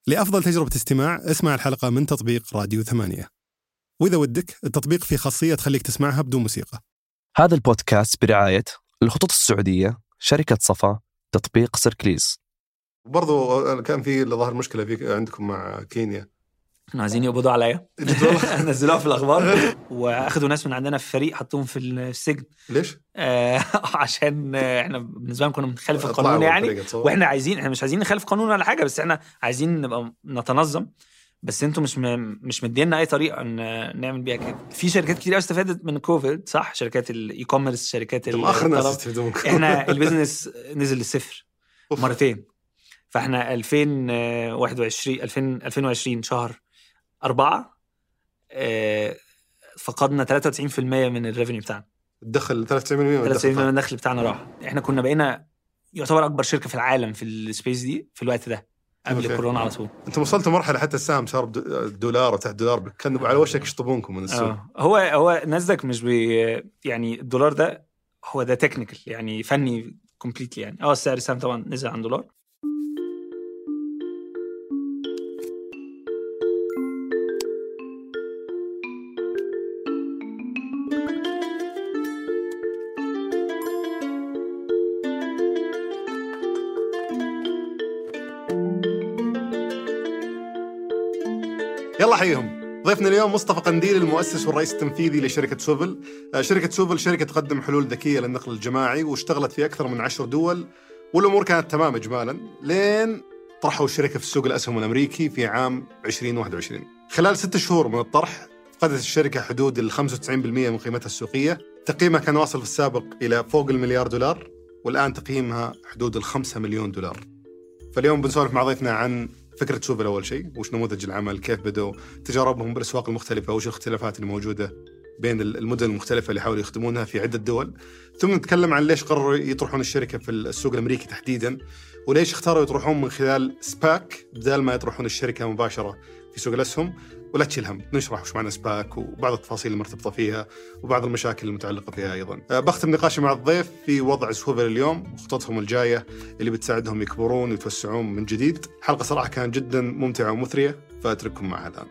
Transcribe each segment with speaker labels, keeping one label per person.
Speaker 1: لأفضل تجربة استماع اسمع الحلقة من تطبيق راديو ثمانية وإذا ودك التطبيق فيه خاصية تخليك تسمعها بدون موسيقى
Speaker 2: هذا البودكاست برعاية الخطوط السعودية شركة صفا تطبيق سيركليز
Speaker 1: برضو كان في ظهر مشكلة في عندكم مع كينيا
Speaker 3: كانوا عايزين يقبضوا عليا
Speaker 1: جد والله
Speaker 3: نزلوها في الاخبار واخدوا ناس من عندنا في الفريق حطوهم في السجن
Speaker 1: ليش؟
Speaker 3: آه، عشان آه، احنا بالنسبه لنا كنا بنخالف
Speaker 1: طلعوا
Speaker 3: القانون يعني
Speaker 1: بالطريقة، تصور؟
Speaker 3: واحنا عايزين احنا مش عايزين نخالف قانون ولا حاجه بس احنا عايزين نبقى نتنظم بس انتوا مش م... مش مدينا اي طريقه ان نعمل بيها كده في شركات كتير قوي استفادت من كوفيد صح شركات الاي كوميرس شركات
Speaker 1: انتم اخر ناس
Speaker 3: الطلب.
Speaker 1: يستفيدون
Speaker 3: احنا البيزنس نزل للصفر
Speaker 1: أوف.
Speaker 3: مرتين فاحنا 2021 2000 2020 شهر أربعة آه، فقدنا 93% من الريفينيو بتاعنا
Speaker 1: الدخل 93% من
Speaker 3: 93% من
Speaker 1: الدخل
Speaker 3: الدخل بتاعنا راح احنا كنا بقينا يعتبر اكبر شركه في العالم في السبيس دي في الوقت ده قبل
Speaker 1: أوكي.
Speaker 3: الكورونا على طول
Speaker 1: انتم وصلتوا مرحلة حتى السهم صار بدو- دولار وتحت دولار كانوا على وشك يشطبونكم من السوق
Speaker 3: اه هو هو ناسداك مش بي يعني الدولار ده هو ده تكنيكال يعني فني كومبليتلي يعني اه السعر السهم طبعا نزل عن دولار
Speaker 1: يلا حيهم ضيفنا اليوم مصطفى قنديل المؤسس والرئيس التنفيذي لشركة سوفل آه، شركة سوفل شركة تقدم حلول ذكية للنقل الجماعي واشتغلت في أكثر من عشر دول والأمور كانت تمام إجمالا لين طرحوا الشركة في سوق الأسهم الأمريكي في عام 2021 خلال ست شهور من الطرح فقدت الشركة حدود ال 95% من قيمتها السوقية تقييمها كان واصل في السابق إلى فوق المليار دولار والآن تقييمها حدود ال 5 مليون دولار فاليوم بنسولف مع ضيفنا عن فكرة سوفل أول شيء وش نموذج العمل كيف بدوا تجاربهم بالاسواق المختلفه وش الاختلافات اللي موجوده بين المدن المختلفه اللي حاولوا يخدمونها في عده دول ثم نتكلم عن ليش قرروا يطرحون الشركه في السوق الامريكي تحديدا وليش اختاروا يطرحون من خلال سباك بدل ما يطرحون الشركه مباشره في سوق الاسهم ولا تشيل هم نشرح وش معنى سباك وبعض التفاصيل المرتبطه فيها وبعض المشاكل المتعلقه فيها ايضا أه، بختم نقاشي مع الضيف في وضع سوفل اليوم وخططهم الجايه اللي بتساعدهم يكبرون ويتوسعون من جديد حلقه صراحه كانت جدا ممتعه ومثريه فاترككم معها الان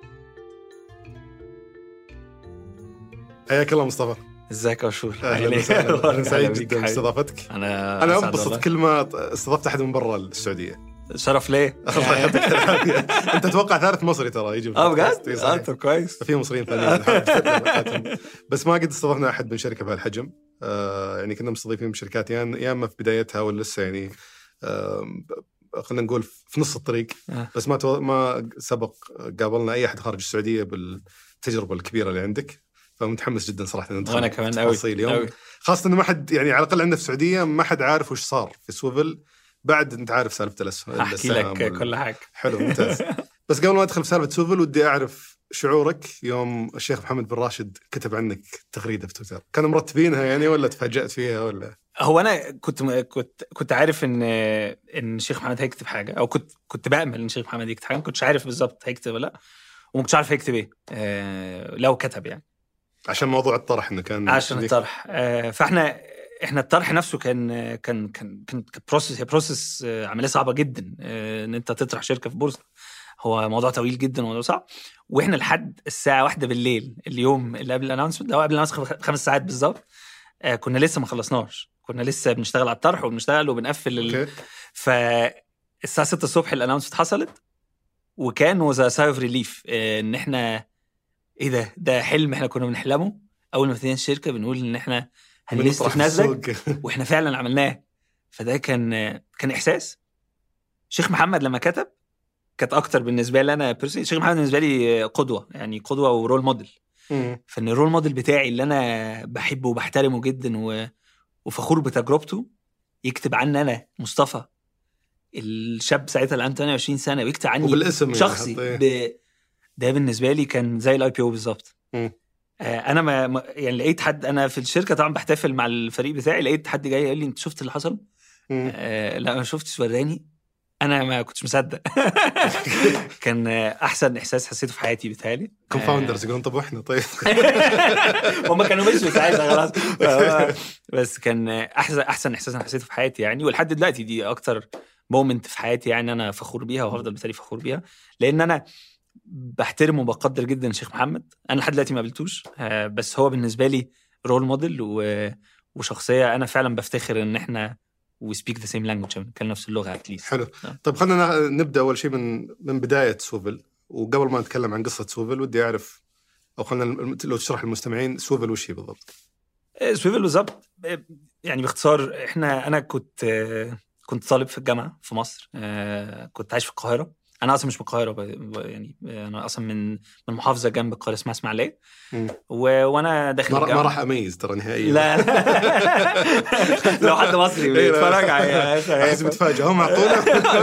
Speaker 1: حياك الله مصطفى
Speaker 3: ازيك يا شور
Speaker 1: اهلا وسهلا أنا سعيد جدا باستضافتك
Speaker 3: انا
Speaker 1: انا
Speaker 3: أسعد
Speaker 1: انبسط
Speaker 3: والله.
Speaker 1: كل ما استضفت احد من برا السعوديه
Speaker 3: شرف ليه
Speaker 1: الله يعطيك العافيه انت اتوقع ثالث مصري ترى يجي
Speaker 3: اه
Speaker 1: بالبودكاست.
Speaker 3: بجد
Speaker 1: إي صحيح.
Speaker 3: اه طب كويس
Speaker 1: في مصريين ثانيين حياتهم. بس ما قد استضفنا احد من شركه بهالحجم آه يعني كنا مستضيفين بشركات يا يا اما في بدايتها ولا لسه يعني آه خلينا نقول في نص الطريق
Speaker 3: آه.
Speaker 1: بس ما تو... ما سبق قابلنا اي احد خارج السعوديه بالتجربه الكبيره اللي عندك فمتحمس جدا صراحه ان ندخل
Speaker 3: وانا
Speaker 1: في
Speaker 3: كمان قوي
Speaker 1: تفاصيل اليوم
Speaker 3: قوي
Speaker 1: خاصه انه ما حد يعني على الاقل عندنا في السعوديه ما حد عارف وش صار في سويفل بعد انت عارف سالفه الاسهم
Speaker 3: احكي
Speaker 1: السهم
Speaker 3: لك
Speaker 1: وال-
Speaker 3: كل حاجه
Speaker 1: حلو ممتاز بس قبل ما ادخل في سالفه سوفل ودي اعرف شعورك يوم الشيخ محمد بن راشد كتب عنك تغريده في تويتر، كانوا مرتبينها يعني ولا تفاجات فيها ولا؟
Speaker 3: هو انا كنت كنت كنت عارف ان ان الشيخ محمد هيكتب حاجه او كنت كنت بامل ان الشيخ محمد يكتب حاجه ما كنتش عارف بالظبط هيكتب ولا لا وما كنتش عارف هيكتب ايه آه لو كتب يعني
Speaker 1: عشان موضوع الطرح انه كان
Speaker 3: عشان
Speaker 1: ذيك-
Speaker 3: الطرح آه فاحنا احنا الطرح نفسه كان كان كان كان بروسس هي بروسس آه، عمليه صعبه جدا آه، ان انت تطرح شركه في بورصه هو موضوع طويل جدا وموضوع صعب واحنا لحد الساعه واحدة بالليل اليوم اللي قبل الانونسمنت ده هو قبل الانونسمنت خمس ساعات بالظبط آه، كنا لسه ما خلصناش كنا لسه بنشتغل على الطرح وبنشتغل وبنقفل ال...
Speaker 1: اوكي
Speaker 3: فالساعه 6 الصبح الانونسمنت حصلت وكان وذا ساي اوف ريليف ان احنا ايه ده ده حلم احنا كنا بنحلمه اول ما ابتدينا الشركه بنقول ان احنا هنلست
Speaker 1: بنطرح
Speaker 3: في ناسداك
Speaker 1: السوق.
Speaker 3: واحنا فعلا عملناه فده كان كان احساس شيخ محمد لما كتب كانت اكتر بالنسبه لي انا personally- شيخ محمد بالنسبه لي قدوه يعني قدوه ورول موديل
Speaker 1: مم.
Speaker 3: فان الرول موديل بتاعي اللي انا بحبه وبحترمه جدا و... وفخور بتجربته يكتب عني انا مصطفى الشاب ساعتها اللي عنده 28 سنه ويكتب عني
Speaker 1: وبالاسم يعني
Speaker 3: شخصي
Speaker 1: حط-
Speaker 3: ب... ده بالنسبه لي كان زي الاي بي او بالظبط
Speaker 1: مم.
Speaker 3: آه، انا ما ما- يعني لقيت حد انا في الشركه طبعا بحتفل مع الفريق بتاعي لقيت حد جاي قال لي انت شفت اللي حصل؟
Speaker 1: مم.
Speaker 3: آه لا ما شفتش وراني انا ما كنتش مصدق كان آه، احسن احساس حسيته في حياتي بيتهيألي
Speaker 1: كونفاوندرز يقولون طب واحنا طيب
Speaker 3: هم كانوا مشوا ساعتها خلاص فهو- بس كان احسن احسن احساس انا حسيته في حياتي يعني ولحد دلوقتي دي اكتر مومنت في حياتي يعني انا فخور بيها وهفضل بالتالي فخور بيها لان انا بحترم وبقدر جدا الشيخ محمد انا لحد دلوقتي ما قابلتوش آه، بس هو بالنسبه لي رول موديل و... وشخصيه انا فعلا بفتخر ان احنا وي سبيك ذا سيم لانجوج بنتكلم نفس اللغه اتليست
Speaker 1: حلو
Speaker 3: آه.
Speaker 1: طيب خلينا نبدا اول شيء من من بدايه سوفل وقبل ما نتكلم عن قصه سوفل ودي اعرف او خلينا لو تشرح للمستمعين سوفل وش هي بالضبط
Speaker 3: سويفل بالظبط آه، يعني باختصار احنا انا كنت آه، كنت طالب في الجامعه في مصر آه، كنت عايش في القاهره انا اصلا مش من القاهره ب- ب- يعني انا اصلا من من محافظه جنب القاهره اسمها اسماعيليه
Speaker 1: مم.
Speaker 3: و... وانا داخل
Speaker 1: ما, را- ما
Speaker 3: الجامعة-
Speaker 1: راح اميز ترى نهائيا
Speaker 3: لا لو حد مصري
Speaker 1: إيه، لا.
Speaker 3: بيتفرج
Speaker 1: احس
Speaker 3: على
Speaker 1: بتفاجئ هو معقوله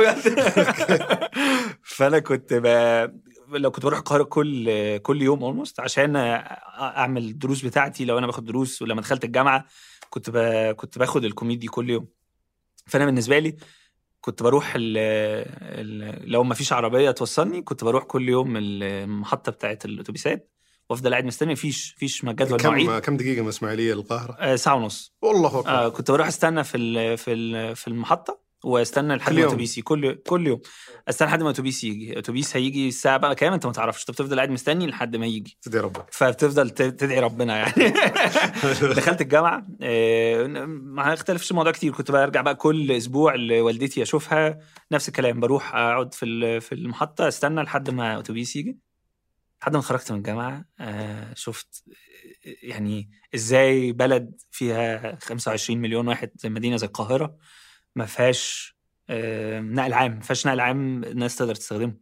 Speaker 3: فانا كنت ب... لو كنت بروح القاهره كل كل يوم اولموست عشان اعمل الدروس بتاعتي لو انا باخد دروس ولما دخلت الجامعه كنت ب... كنت باخد الكوميدي كل يوم فانا بالنسبه لي كنت بروح ال... ال... لو ما فيش عربيه توصلني كنت بروح كل يوم المحطه بتاعت الاتوبيسات وافضل قاعد مستني مفيش فيش جدول مواعيد
Speaker 1: كم كم دقيقه من الاسماعيليه للقاهره؟
Speaker 3: آه، ساعه ونص
Speaker 1: والله اكبر
Speaker 3: آه كنت بروح استنى في ال في ال في المحطه واستنى لحد
Speaker 1: كل
Speaker 3: ما
Speaker 1: يوم؟
Speaker 3: اتوبيسي كل كل يوم استنى لحد ما اتوبيس يجي اتوبيس هيجي الساعه بقى كام انت ما تعرفش انت بتفضل قاعد مستني لحد ما يجي
Speaker 1: تدعي ربك
Speaker 3: فبتفضل ت- تدعي ربنا يعني دخلت الجامعه آه، ما اختلفش الموضوع كتير كنت برجع بقى كل اسبوع لوالدتي اشوفها نفس الكلام بروح اقعد في ال- في المحطه استنى لحد ما اتوبيس يجي لحد ما اتخرجت من الجامعه آه، شفت يعني ازاي بلد فيها 25 مليون واحد زي مدينه زي القاهره ما فيهاش آه، نقل عام ما فيهاش نقل عام الناس تقدر تستخدمه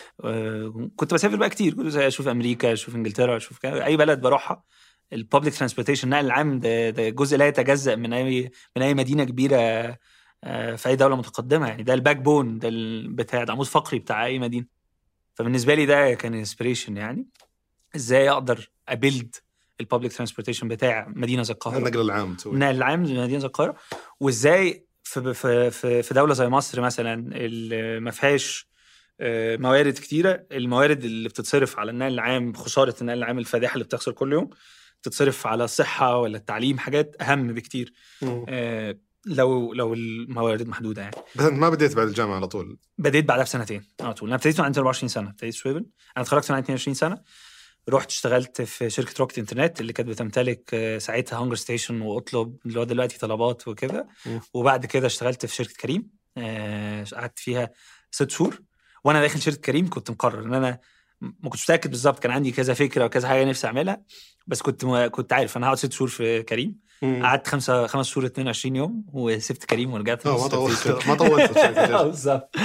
Speaker 3: آه، كنت بسافر بقى كتير كنت اشوف امريكا اشوف انجلترا اشوف كده. اي بلد بروحها الببليك ترانسبورتيشن النقل العام ده, ده جزء لا يتجزا من اي من اي مدينه كبيره آه، في اي دوله متقدمه يعني ده الباك بون ده ال- بتاع ده عمود فقري بتاع اي مدينه فبالنسبه لي ده كان انسبريشن يعني ازاي اقدر ابيلد الببليك ترانسبورتيشن بتاع مدينه زي القاهره
Speaker 1: النقل العام تسوي
Speaker 3: النقل العام زي مدينه زي القاهره وازاي في في في, في دوله زي مصر مثلا اللي ما فيهاش آه، موارد كتيره الموارد اللي بتتصرف على النقل العام خساره النقل العام الفادحه اللي بتخسر كل يوم تتصرف على الصحه ولا التعليم حاجات اهم بكتير
Speaker 1: مم.
Speaker 3: آه، لو لو الموارد محدوده يعني
Speaker 1: بس انت ما بديت بعد الجامعه على طول
Speaker 3: بديت بعدها بسنتين على طول انا ابتديت وانا عندي 24 سنه ابتديت سويفل انا اتخرجت وانا عندي 22 سنه رحت اشتغلت في شركه روكت انترنت اللي كانت بتمتلك آه، ساعتها هانجر ستيشن واطلب اللي هو دلوقتي طلبات وكده
Speaker 1: مم.
Speaker 3: وبعد كده اشتغلت في شركه كريم آه، قعدت فيها ست شهور وانا داخل شركه كريم كنت مقرر ان انا ما كنتش متاكد بالظبط كان عندي كذا فكره وكذا حاجه نفسي اعملها بس كنت كنت عارف انا هقعد ست شهور في كريم
Speaker 1: مم.
Speaker 3: قعدت خمسه خمس شهور 22 يوم وسبت كريم ورجعت
Speaker 1: اه ما
Speaker 3: مصر
Speaker 1: طولت
Speaker 3: في
Speaker 1: ما طولت في شركة
Speaker 3: آه،
Speaker 1: جد.
Speaker 3: بالظبط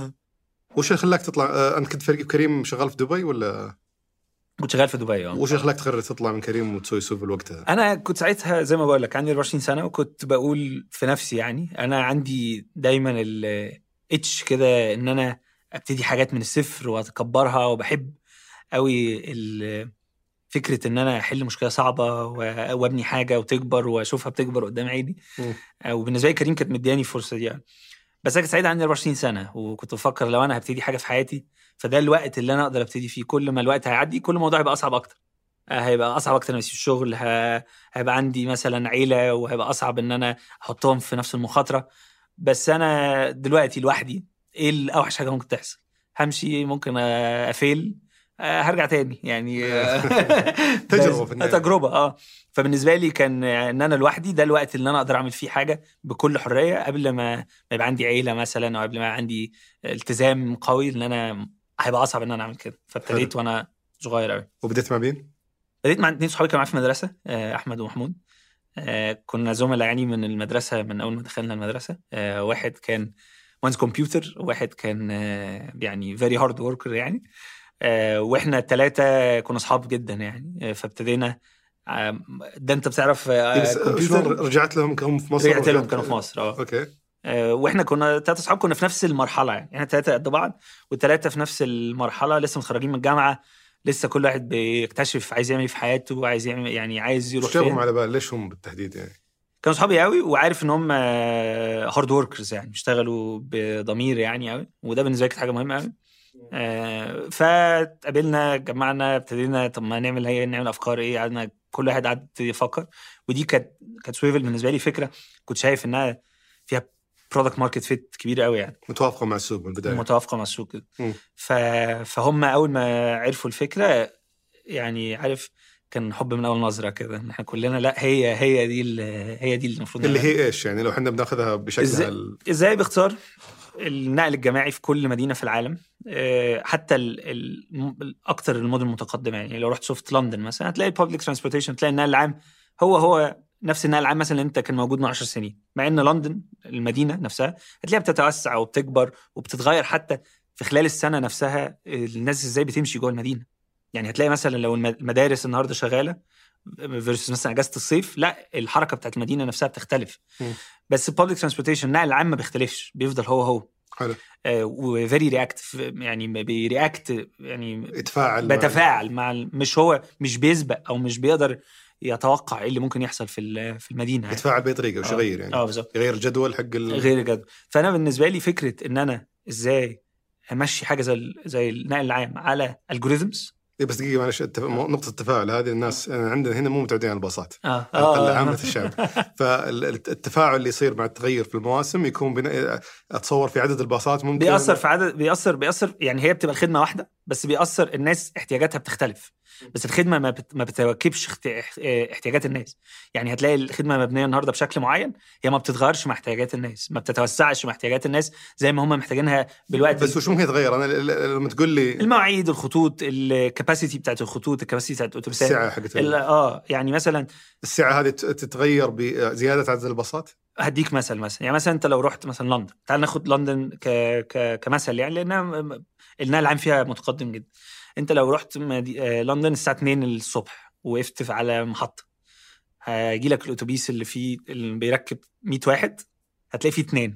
Speaker 1: وش اللي خلاك تطلع آه، انت كنت فريق كريم شغال في دبي ولا
Speaker 3: كنت شغال في دبي اه
Speaker 1: وش اللي خلاك تقرر تطلع من كريم وتسوي سوفل وقتها؟
Speaker 3: انا كنت ساعتها زي ما بقول لك عندي 24 سنه وكنت بقول في نفسي يعني انا عندي دايما الاتش كده ان انا ابتدي حاجات من الصفر واتكبرها وبحب قوي ال- فكره ان انا احل مشكله صعبه و- وابني حاجه وتكبر واشوفها بتكبر قدام عيني
Speaker 1: مم.
Speaker 3: آه، وبالنسبه لي كريم كانت مدياني الفرصه دي يعني بس انا كنت سعيد عندي 24 سنه وكنت بفكر لو انا هبتدي حاجه في حياتي فده الوقت اللي انا اقدر ابتدي فيه كل ما الوقت هيعدي كل الموضوع هيبقى اصعب اكتر آه، هيبقى اصعب اكتر ان اسيب الشغل ه- هيبقى عندي مثلا عيله وهيبقى اصعب ان انا احطهم في نفس المخاطره بس انا دلوقتي لوحدي ايه الاوحش حاجه ممكن تحصل همشي ممكن آه، افيل آه، هرجع تاني يعني
Speaker 1: تجربة
Speaker 3: بس-
Speaker 1: في النهاية.
Speaker 3: تجربه اه فبالنسبه لي كان ان انا لوحدي ده الوقت اللي انا اقدر اعمل فيه حاجه بكل حريه قبل ما ما يبقى عندي عيله مثلا او قبل ما عندي التزام قوي ان انا هيبقى اصعب ان انا اعمل كده فابتديت وانا صغير قوي
Speaker 1: وبديت مع مين؟
Speaker 3: بديت مع اتنين صحابي كانوا معايا في المدرسه آه، احمد ومحمود آه، كنا زملاء يعني من المدرسه من اول ما دخلنا المدرسه آه، واحد كان مهندس كمبيوتر وواحد كان آه، يعني فيري هارد وركر يعني آه، واحنا الثلاثه كنا اصحاب جدا يعني آه، فابتدينا آه، ده انت بتعرف آه،
Speaker 1: إيه بس شلون
Speaker 3: كمبيوتر
Speaker 1: رجعت لهم هم في مصر
Speaker 3: رجعت لهم
Speaker 1: ورجعت-
Speaker 3: كانوا في مصر اه
Speaker 1: اوكي
Speaker 3: آه، واحنا كنا ثلاثة اصحاب كنا في نفس المرحله يعني احنا ثلاثه قد بعض والثلاثه في نفس المرحله لسه متخرجين من الجامعه لسه كل واحد بيكتشف عايز يعمل ايه في حياته وعايز يعمل يعني عايز يروح
Speaker 1: وش جابهم
Speaker 3: فين
Speaker 1: على بال ليش هم بالتحديد يعني؟
Speaker 3: كانوا صحابي قوي وعارف ان هم هارد وركرز يعني بيشتغلوا بضمير يعني قوي وده بالنسبه لي كانت حاجه مهمه قوي آه، فاتقابلنا جمعنا ابتدينا طب ما نعمل هي نعمل افكار ايه قعدنا كل واحد قعد يفكر ودي كانت كانت سويفل بالنسبه لي فكره كنت شايف انها فيها برودكت ماركت فيت كبير قوي يعني
Speaker 1: متوافقه مع السوق من البدايه
Speaker 3: متوافقه مع السوق كده
Speaker 1: مم.
Speaker 3: ف... فهم اول ما عرفوا الفكره يعني عارف كان حب من اول نظره كده ان احنا كلنا لا هي هي دي ال- هي دي اللي المفروض
Speaker 1: اللي
Speaker 3: نعملها.
Speaker 1: هي ايش يعني لو احنا بناخذها بشكلها
Speaker 3: إزاي؟
Speaker 1: ال-
Speaker 3: ازاي باختصار النقل الجماعي في كل مدينه في العالم آه، حتى ال- ال- الاكثر المدن المتقدمه يعني لو رحت شفت لندن مثلا هتلاقي الببليك ترانسبورتيشن تلاقي النقل العام هو هو نفس النقل العام مثلا اللي انت كان موجود من 10 سنين مع ان لندن المدينه نفسها هتلاقيها بتتوسع وبتكبر وبتتغير حتى في خلال السنه نفسها الناس ازاي بتمشي جوه المدينه يعني هتلاقي مثلا لو الم- المدارس النهارده شغاله فيرسس مثلا اجازه الصيف لا الحركه بتاعت المدينه نفسها بتختلف
Speaker 1: مم.
Speaker 3: بس الببليك ترانسبورتيشن النقل العام ما بيختلفش بيفضل هو هو
Speaker 1: حلو
Speaker 3: وفيري رياكت يعني بيرياكت يعني
Speaker 1: يتفاعل مع-
Speaker 3: بيتفاعل مع ال- مش هو مش بيسبق او مش بيقدر يتوقع ايه اللي ممكن يحصل في ال- في المدينه يعني.
Speaker 1: يتفاعل باي طريقه وش
Speaker 3: آه.
Speaker 1: يغير يعني
Speaker 3: اه بالظبط
Speaker 1: يغير الجدول حق ال...
Speaker 3: غير جد فانا بالنسبه لي فكره ان انا ازاي امشي حاجه زي ال- زي النقل العام على الجوريزمز
Speaker 1: إيه بس دقيقه معلش التف... نقطه التفاعل هذه الناس يعني عندنا هنا مو متعودين على الباصات
Speaker 3: اه
Speaker 1: على الأقل عامة الشعب فالتفاعل اللي يصير مع التغير في المواسم يكون بنا... اتصور في عدد الباصات ممكن
Speaker 3: بيأثر في عدد بيأثر بيأثر يعني هي بتبقى الخدمه واحده بس بيأثر الناس احتياجاتها بتختلف بس الخدمه ما بت... ما بتواكبش اخت... اح- احتياجات الناس يعني هتلاقي الخدمه مبنيه النهارده بشكل معين هي ما بتتغيرش مع احتياجات الناس ما بتتوسعش مع احتياجات الناس زي ما هم محتاجينها بالوقت
Speaker 1: بس وش ممكن يتغير انا ل- ل- لما تقول لي
Speaker 3: المواعيد الخطوط الكاباسيتي بتاعت الخطوط الكاباسيتي بتاعت الاتوبيسات
Speaker 1: السعه حقت
Speaker 3: ال- اه يعني مثلا
Speaker 1: السعه هذه ت- تتغير بزياده عدد الباصات
Speaker 3: هديك مثل مثلا يعني مثلا انت لو رحت مثلا لندن تعال ناخد لندن ك... ك... كمثل يعني لانها م- النقل العام فيها متقدم جدا انت لو رحت مدي... آه، لندن الساعه 2 الصبح وقفت في- على محطه هيجي لك الاتوبيس اللي فيه اللي بيركب 100 واحد هتلاقي فيه اثنين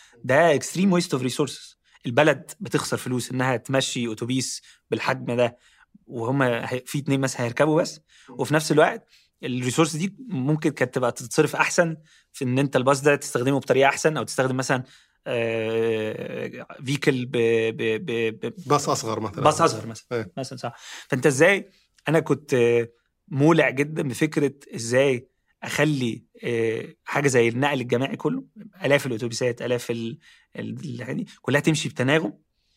Speaker 3: ده اكستريم ويست اوف ريسورسز البلد بتخسر فلوس انها تمشي اتوبيس بالحجم ده وهم هي- في اتنين مثلا هيركبوا بس وفي نفس الوقت الريسورس دي ممكن كانت تبقى تتصرف احسن في ان انت الباص ده تستخدمه بطريقه احسن او تستخدم مثلا فيكل ب ب ب ب
Speaker 1: باص اصغر مثلا
Speaker 3: باص اصغر مثلا
Speaker 1: إيه.
Speaker 3: مثلا صح فانت ازاي انا كنت آه، مولع جدا بفكره ازاي اخلي آه، حاجه زي النقل الجماعي كله الاف الاتوبيسات الاف ال- ال- الحاجات دي كلها تمشي بتناغم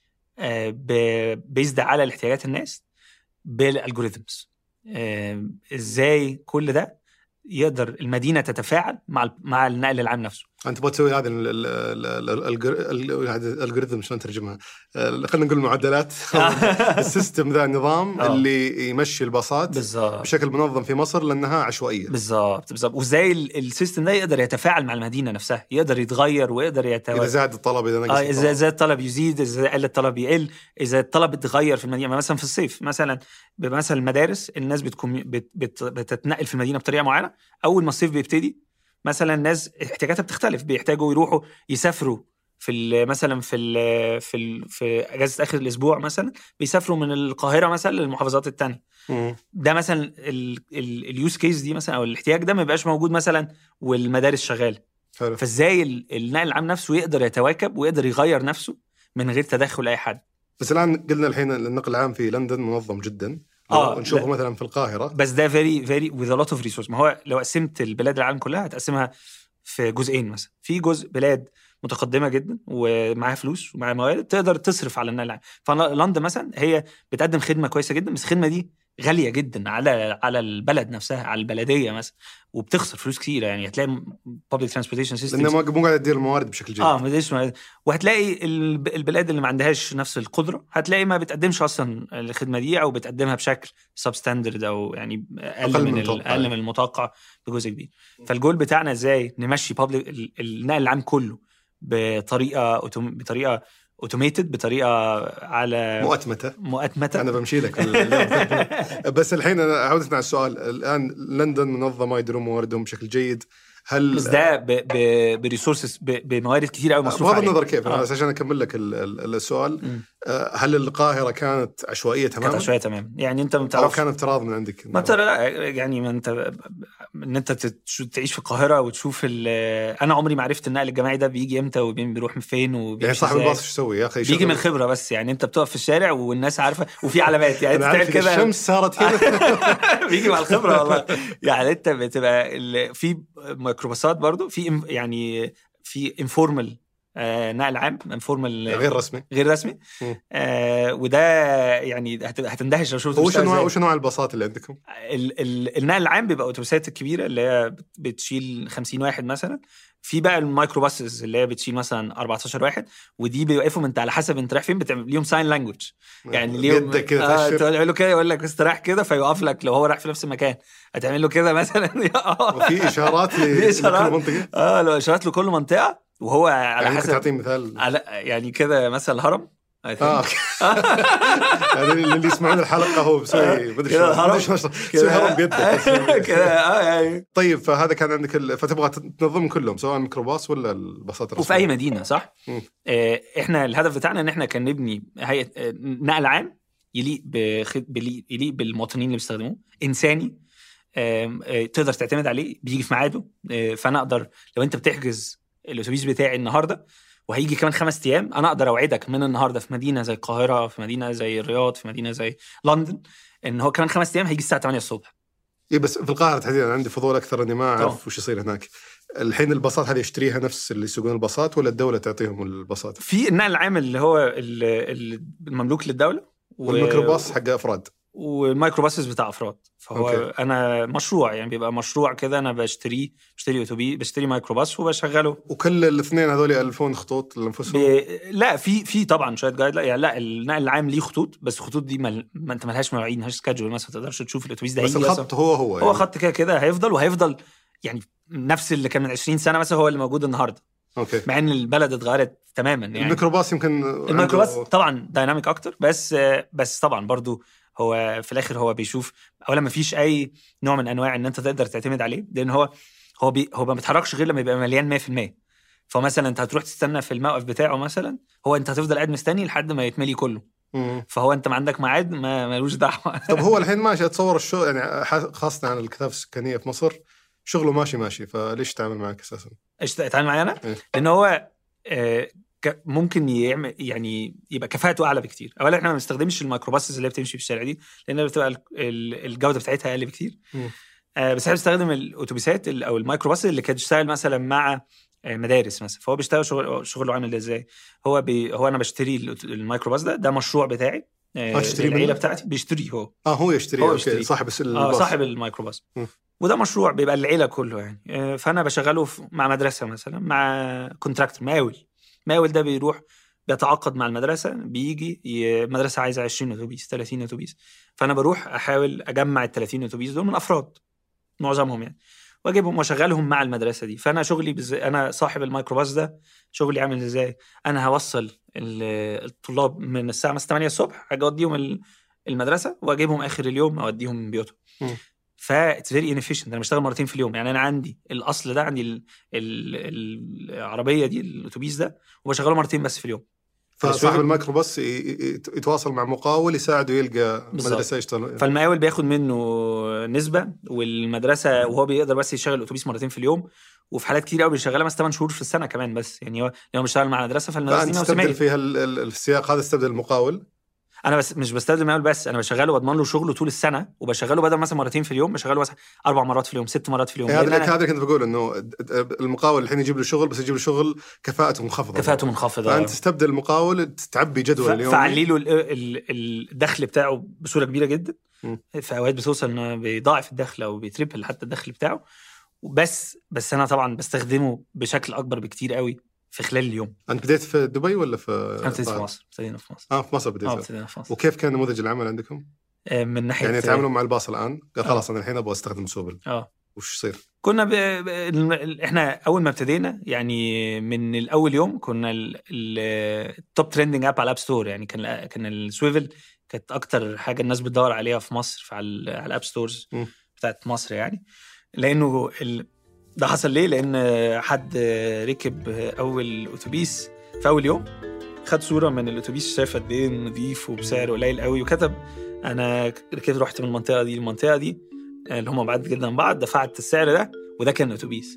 Speaker 3: بيزد على الاحتياجات الناس بالالجوريثمز آه، ازاي كل ده يقدر المدينه تتفاعل مع ال- مع النقل العام نفسه
Speaker 1: انت تبغى تسوي هذه ال- ال- ال- ال- الجر- ال- هذه الالجوريثم شلون ترجمها؟ آه، خلينا نقول المعدلات السيستم ذا النظام
Speaker 3: آه.
Speaker 1: اللي يمشي الباصات
Speaker 3: بالظبط
Speaker 1: بشكل منظم في مصر لانها عشوائيه
Speaker 3: بالظبط بالظبط وازاي ال- السيستم ده يقدر يتفاعل مع المدينه نفسها يقدر يتغير ويقدر
Speaker 1: اذا
Speaker 3: يتوازن
Speaker 1: زاد الطلب اذا نقص
Speaker 3: اه
Speaker 1: الطلب.
Speaker 3: اذا اذا الطلب يزيد اذا قل الطلب يقل اذا الطلب اتغير في المدينه مثلا في الصيف مثلا مثلا المدارس الناس بتكون بت بت بتتنقل في المدينه بطريقه معينه اول ما الصيف بيبتدي مثلا الناس احتياجاتها بتختلف بيحتاجوا يروحوا يسافروا في ال- مثلا في ال في ال في اجازه اخر الاسبوع مثلا بيسافروا من القاهره مثلا للمحافظات الثانيه
Speaker 1: مم.
Speaker 3: ده مثلا اليوز كيس دي مثلا او الاحتياج ده ما يبقاش موجود مثلا والمدارس شغاله
Speaker 1: حلو
Speaker 3: فازاي ال- النقل العام نفسه يقدر يتواكب ويقدر يغير نفسه من غير تدخل اي حد
Speaker 1: بس الان قلنا الحين النقل العام في لندن منظم جدا
Speaker 3: آه،
Speaker 1: آه نشوفه
Speaker 3: لا.
Speaker 1: مثلا في القاهره
Speaker 3: بس ده فيري فيري with a lot of resource ما هو لو قسمت البلاد العالم كلها هتقسمها في جزئين مثلا في جزء بلاد متقدمه جدا ومعاها فلوس ومعاها موارد تقدر تصرف على النقل العام فلندن مثلا هي بتقدم خدمه كويسه جدا بس الخدمه دي غاليه جدا على على البلد نفسها على البلديه مثلا وبتخسر فلوس كتيره يعني هتلاقي public transportation systems
Speaker 1: لانه ما مو قاعد تدير الموارد بشكل جيد
Speaker 3: اه ما ادريش ما- وهتلاقي الب- البلاد اللي ما عندهاش نفس القدره هتلاقي ما بتقدمش اصلا الخدمه دي او بتقدمها بشكل سب ستاندرد او يعني اقل,
Speaker 1: أقل من
Speaker 3: من, ال-
Speaker 1: المتوقع
Speaker 3: اقل
Speaker 1: يعني.
Speaker 3: من المتوقع بجزء كبير فالجول بتاعنا ازاي نمشي public ال- النقل العام كله بطريقه أوتوم- بطريقه اوتوميتد بطريقه على
Speaker 1: مؤتمته
Speaker 3: مؤتمته
Speaker 1: انا بمشي لك اليوم. بس الحين انا عودتنا على السؤال الان لندن منظمه يديرون مواردهم بشكل جيد هل
Speaker 3: بس ده ب- ب- بريسورسز ب- بموارد كتير قوي مصروف
Speaker 1: بغض
Speaker 3: عليها.
Speaker 1: النظر كيف
Speaker 3: آه.
Speaker 1: بس عشان اكمل لك ال- ال- السؤال
Speaker 3: مم.
Speaker 1: آه، هل القاهره كانت عشوائيه
Speaker 3: كانت
Speaker 1: تماما
Speaker 3: عشوائيه تمام يعني انت ما
Speaker 1: او
Speaker 3: بتعرفش
Speaker 1: كان افتراض من عندك
Speaker 3: ما انت لا يعني ما انت ان انت تتش- تعيش في القاهره وتشوف ال- انا عمري ما عرفت النقل الجماعي ده بيجي امتى وبيروح من فين وبيمشي
Speaker 1: يعني صاحب
Speaker 3: ازاي.
Speaker 1: الباص ايش يسوي يا اخي
Speaker 3: بيجي
Speaker 1: شغل-
Speaker 3: من الخبره بس يعني انت بتقف في الشارع والناس عارفه وفي علامات يعني انت
Speaker 1: انا
Speaker 3: تعمل
Speaker 1: عارف
Speaker 3: كده
Speaker 1: الشمس صارت هنا
Speaker 3: بيجي مع الخبره والله يعني انت بتبقى ال- في ميكروباصات برضو في إم- يعني في انفورمال آه نقل عام انفورمال
Speaker 1: غير رسمي
Speaker 3: غير رسمي
Speaker 1: مم.
Speaker 3: آه وده يعني هت- هتندهش لو شفت
Speaker 1: وش
Speaker 3: بيشتغل
Speaker 1: انواع
Speaker 3: إزاي.
Speaker 1: وش انواع الباصات اللي عندكم؟
Speaker 3: ال- ال- النقل العام بيبقى اتوبيسات كبيره اللي هي بت- بتشيل 50 واحد مثلا في بقى المايكرو باصز اللي هي بتشيل مثلا 14 واحد ودي بيوقفهم انت على حسب انت رايح فين بتعمل ليهم ساين لانجوج يعني ليهم
Speaker 1: يدك كده
Speaker 3: آه
Speaker 1: تأشر
Speaker 3: تعمل له كده يقول لك استراح كده فيوقف لك لو هو رايح في نفس المكان هتعمل له كده مثلا
Speaker 1: وفي اشارات
Speaker 3: في
Speaker 1: ل-
Speaker 3: إشارات.
Speaker 1: لكل منطقه
Speaker 3: اه لو اشارات لكل منطقه وهو على
Speaker 1: يعني ممكن
Speaker 3: حسب
Speaker 1: تعطيه مثال
Speaker 3: على يعني كده مثلا الهرم I think.
Speaker 1: اه أوكي. يعني اللي يسمعون الحلقه هو بيسوي مدري شو
Speaker 3: كده الهرم.
Speaker 1: مدري شو بيسوي هرم بيدك
Speaker 3: كده اه يعني
Speaker 1: طيب فهذا كان عندك ال... فتبغى تنظم كلهم سواء الميكروباص ولا الباصات الرسميه
Speaker 3: وفي اي مدينه صح؟
Speaker 1: مم.
Speaker 3: آه احنا الهدف بتاعنا ان احنا كان نبني هيئه آه، نقل عام يليق بخ... بليق- يليق بالمواطنين اللي بيستخدموه انساني آم، آه، تقدر تعتمد عليه بيجي في ميعاده آه، فانا اقدر لو انت بتحجز الاتوبيس بتاعي النهارده وهيجي كمان خمس ايام انا اقدر اوعدك من النهارده في مدينه زي القاهره في مدينه زي الرياض في مدينه زي لندن ان هو كمان خمس ايام هيجي الساعه 8 الصبح
Speaker 1: اي بس في القاهره تحديدا عندي فضول اكثر اني ما
Speaker 3: طبعا.
Speaker 1: اعرف وش يصير هناك الحين الباصات هذه يشتريها نفس اللي يسوقون الباصات ولا الدوله تعطيهم الباصات
Speaker 3: في النقل العام اللي هو ال- ال- المملوك للدوله و-
Speaker 1: والميكروباص حق افراد
Speaker 3: والمايكروباصز بتاع افراد فهو
Speaker 1: أوكي.
Speaker 3: أوكي. انا مشروع يعني بيبقى مشروع كده انا بشتريه بشتري اتوبيس بشتري مايكروباص وبشغله
Speaker 1: وكل الاثنين هذول يالفون خطوط لانفسهم
Speaker 3: ب... لا في في طبعا شويه جايد لا يعني لا النقل العام ليه خطوط بس الخطوط دي مل... ما انت ملهاش مواعيد ملهاش سكادجول مثلا ما تقدرش تشوف الاتوبيس ده
Speaker 1: بس
Speaker 3: هيجي أصلاً.
Speaker 1: الخط هو هو
Speaker 3: هو خط كده كده هيفضل وهيفضل يعني نفس اللي كان من 20 سنه مثلا هو اللي موجود النهارده
Speaker 1: اوكي
Speaker 3: مع ان البلد اتغيرت تماما يعني
Speaker 1: الميكروباص يمكن
Speaker 3: الميكروباص
Speaker 1: عنده-
Speaker 3: طبعا دايناميك اكتر بس بس طبعا برضو هو في الاخر هو بيشوف اولا ما فيش اي نوع من انواع ان انت تقدر تعتمد عليه لان هو هو بي هو ما بيتحركش غير لما يبقى مليان 100% فمثلا انت هتروح تستنى في الموقف بتاعه مثلا هو انت هتفضل قاعد مستني لحد ما يتملي كله
Speaker 1: مم.
Speaker 3: فهو انت ما عندك ميعاد ما ملوش دعوه
Speaker 1: طب هو الحين ماشي اتصور الشغل يعني ح- خاصه عن الكثافه السكانيه في مصر شغله ماشي ماشي فليش تعمل معك اساسا؟
Speaker 3: ايش تعال معايا انا
Speaker 1: إيه.
Speaker 3: لان هو آه، ك- ممكن يعمل يعني يبقى كفاءته اعلى بكتير اولا احنا ما بنستخدمش الميكروباصز اللي هي بتمشي في الشارع دي لان بتبقى ال- ال- الجوده بتاعتها اقل بكتير
Speaker 1: مم.
Speaker 3: آه، بس احنا بنستخدم الاتوبيسات ال- او الميكروباص اللي كانت بتشتغل مثلا مع آه، مدارس مثلا فهو بيشتغل شغل شغله عامل ازاي هو بي هو انا بشتري الأوت- الميكروباص ده ده مشروع بتاعي
Speaker 1: آه، تشتريه
Speaker 3: العيله
Speaker 1: منه؟
Speaker 3: بتاعتي بيشتري هو
Speaker 1: اه هو يشتري
Speaker 3: هو
Speaker 1: اوكي
Speaker 3: يشتري.
Speaker 1: صاحب الس-
Speaker 3: اه
Speaker 1: الباص
Speaker 3: صاحب الميكروباص
Speaker 1: م.
Speaker 3: وده مشروع بيبقى العيله كله يعني آه، فانا بشغله في- مع مدرسه مثلا مع كونتراكتور مقاول مقاول ده بيروح بيتعاقد مع المدرسه بيجي ي- المدرسه عايزه 20 اتوبيس 30 اتوبيس فانا بروح احاول اجمع ال 30 اتوبيس دول من افراد معظمهم يعني واجيبهم واشغلهم مع المدرسه دي فانا شغلي بز... انا صاحب الميكروباص ده شغلي عامل ازاي انا هوصل ال- الطلاب من الساعه مثلا 8 الصبح هاجي اوديهم ال- المدرسه واجيبهم اخر اليوم اوديهم بيوتهم
Speaker 1: مم.
Speaker 3: فاتس فيري انفيشنت انا بشتغل مرتين في اليوم يعني انا عندي الاصل ده عندي ال... ال... العربيه دي الاتوبيس ده وبشغله مرتين بس في اليوم
Speaker 1: فصاحب الميكروباص ي- ي- يتواصل مع مقاول يساعده يلقى
Speaker 3: بالظبط.
Speaker 1: مدرسه يشتغل
Speaker 3: فالمقاول بياخد منه نسبه والمدرسه وهو بيقدر بس يشغل الاتوبيس مرتين في اليوم وفي حالات كتير قوي بيشغلها مثلا 8 شهور في السنه كمان بس يعني هو لو بيشتغل مع مدرسه فالمدرسه
Speaker 1: فانت
Speaker 3: دي
Speaker 1: تستبدل
Speaker 3: موسميه
Speaker 1: فيها ال- ال- السياق هذا تستبدل المقاول
Speaker 3: انا بس مش بستخدم مقاول بس انا بشغله واضمن له شغله طول السنه وبشغله بدل مثلا مرتين في اليوم بشغله مثلا اربع مرات في اليوم ست مرات في اليوم
Speaker 1: إيه هذا
Speaker 3: لأن
Speaker 1: اللي-
Speaker 3: أنا
Speaker 1: هذا اللي كنت بقول انه د- د- المقاول الحين يجيب له شغل بس يجيب له شغل كفاءته منخفضه
Speaker 3: كفاءته منخفضه
Speaker 1: فانت تستبدل المقاول تعبي جدول
Speaker 3: ف-
Speaker 1: اليوم
Speaker 3: فعلي له ال- ال- الدخل بتاعه بصوره كبيره جدا
Speaker 1: مم.
Speaker 3: في اوقات بتوصل انه بيضاعف الدخل او بيتربل حتى الدخل بتاعه بس بس انا طبعا بستخدمه بشكل اكبر بكتير قوي في خلال اليوم
Speaker 1: انت بديت في دبي ولا في
Speaker 3: انا ابتديت في
Speaker 1: القاهرة؟
Speaker 3: مصر ابتدينا في مصر
Speaker 1: اه في مصر
Speaker 3: اه
Speaker 1: بديت
Speaker 3: ابتدينا في مصر
Speaker 1: وكيف كان نموذج العمل عندكم؟
Speaker 3: آه، من ناحيه
Speaker 1: يعني يتعاملون مع الباص الان قال خلاص انا الحين ابغى استخدم سوبل
Speaker 3: اه
Speaker 1: وش يصير؟
Speaker 3: كنا ب... ب... ال- احنا اول ما ابتدينا يعني من الاول يوم كنا التوب ترندنج اب على الاب ستور يعني كان كان السويفل كانت اكتر حاجه الناس بتدور عليها في مصر في على ال- على الاب ستورز
Speaker 1: م.
Speaker 3: بتاعت مصر يعني لانه ال... ده حصل ليه؟ لان حد ركب اول اتوبيس في اول يوم خد صوره من الاتوبيس شاف قد ايه نظيف وبسعر قليل قوي وكتب انا ركبت رحت من المنطقه دي للمنطقه دي اللي هم بعاد جدا عن بعض دفعت السعر ده وده كان اتوبيس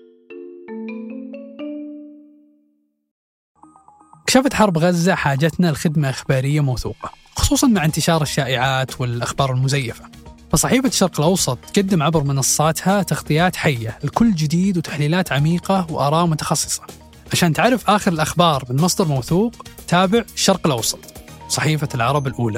Speaker 4: كشفت حرب غزة حاجتنا لخدمة إخبارية موثوقة خصوصا مع انتشار الشائعات والأخبار المزيفة فصحيفة الشرق الأوسط تقدم عبر منصاتها تغطيات حية لكل جديد وتحليلات عميقة وآراء متخصصة عشان تعرف آخر الأخبار من مصدر موثوق تابع الشرق الأوسط صحيفة العرب الأولى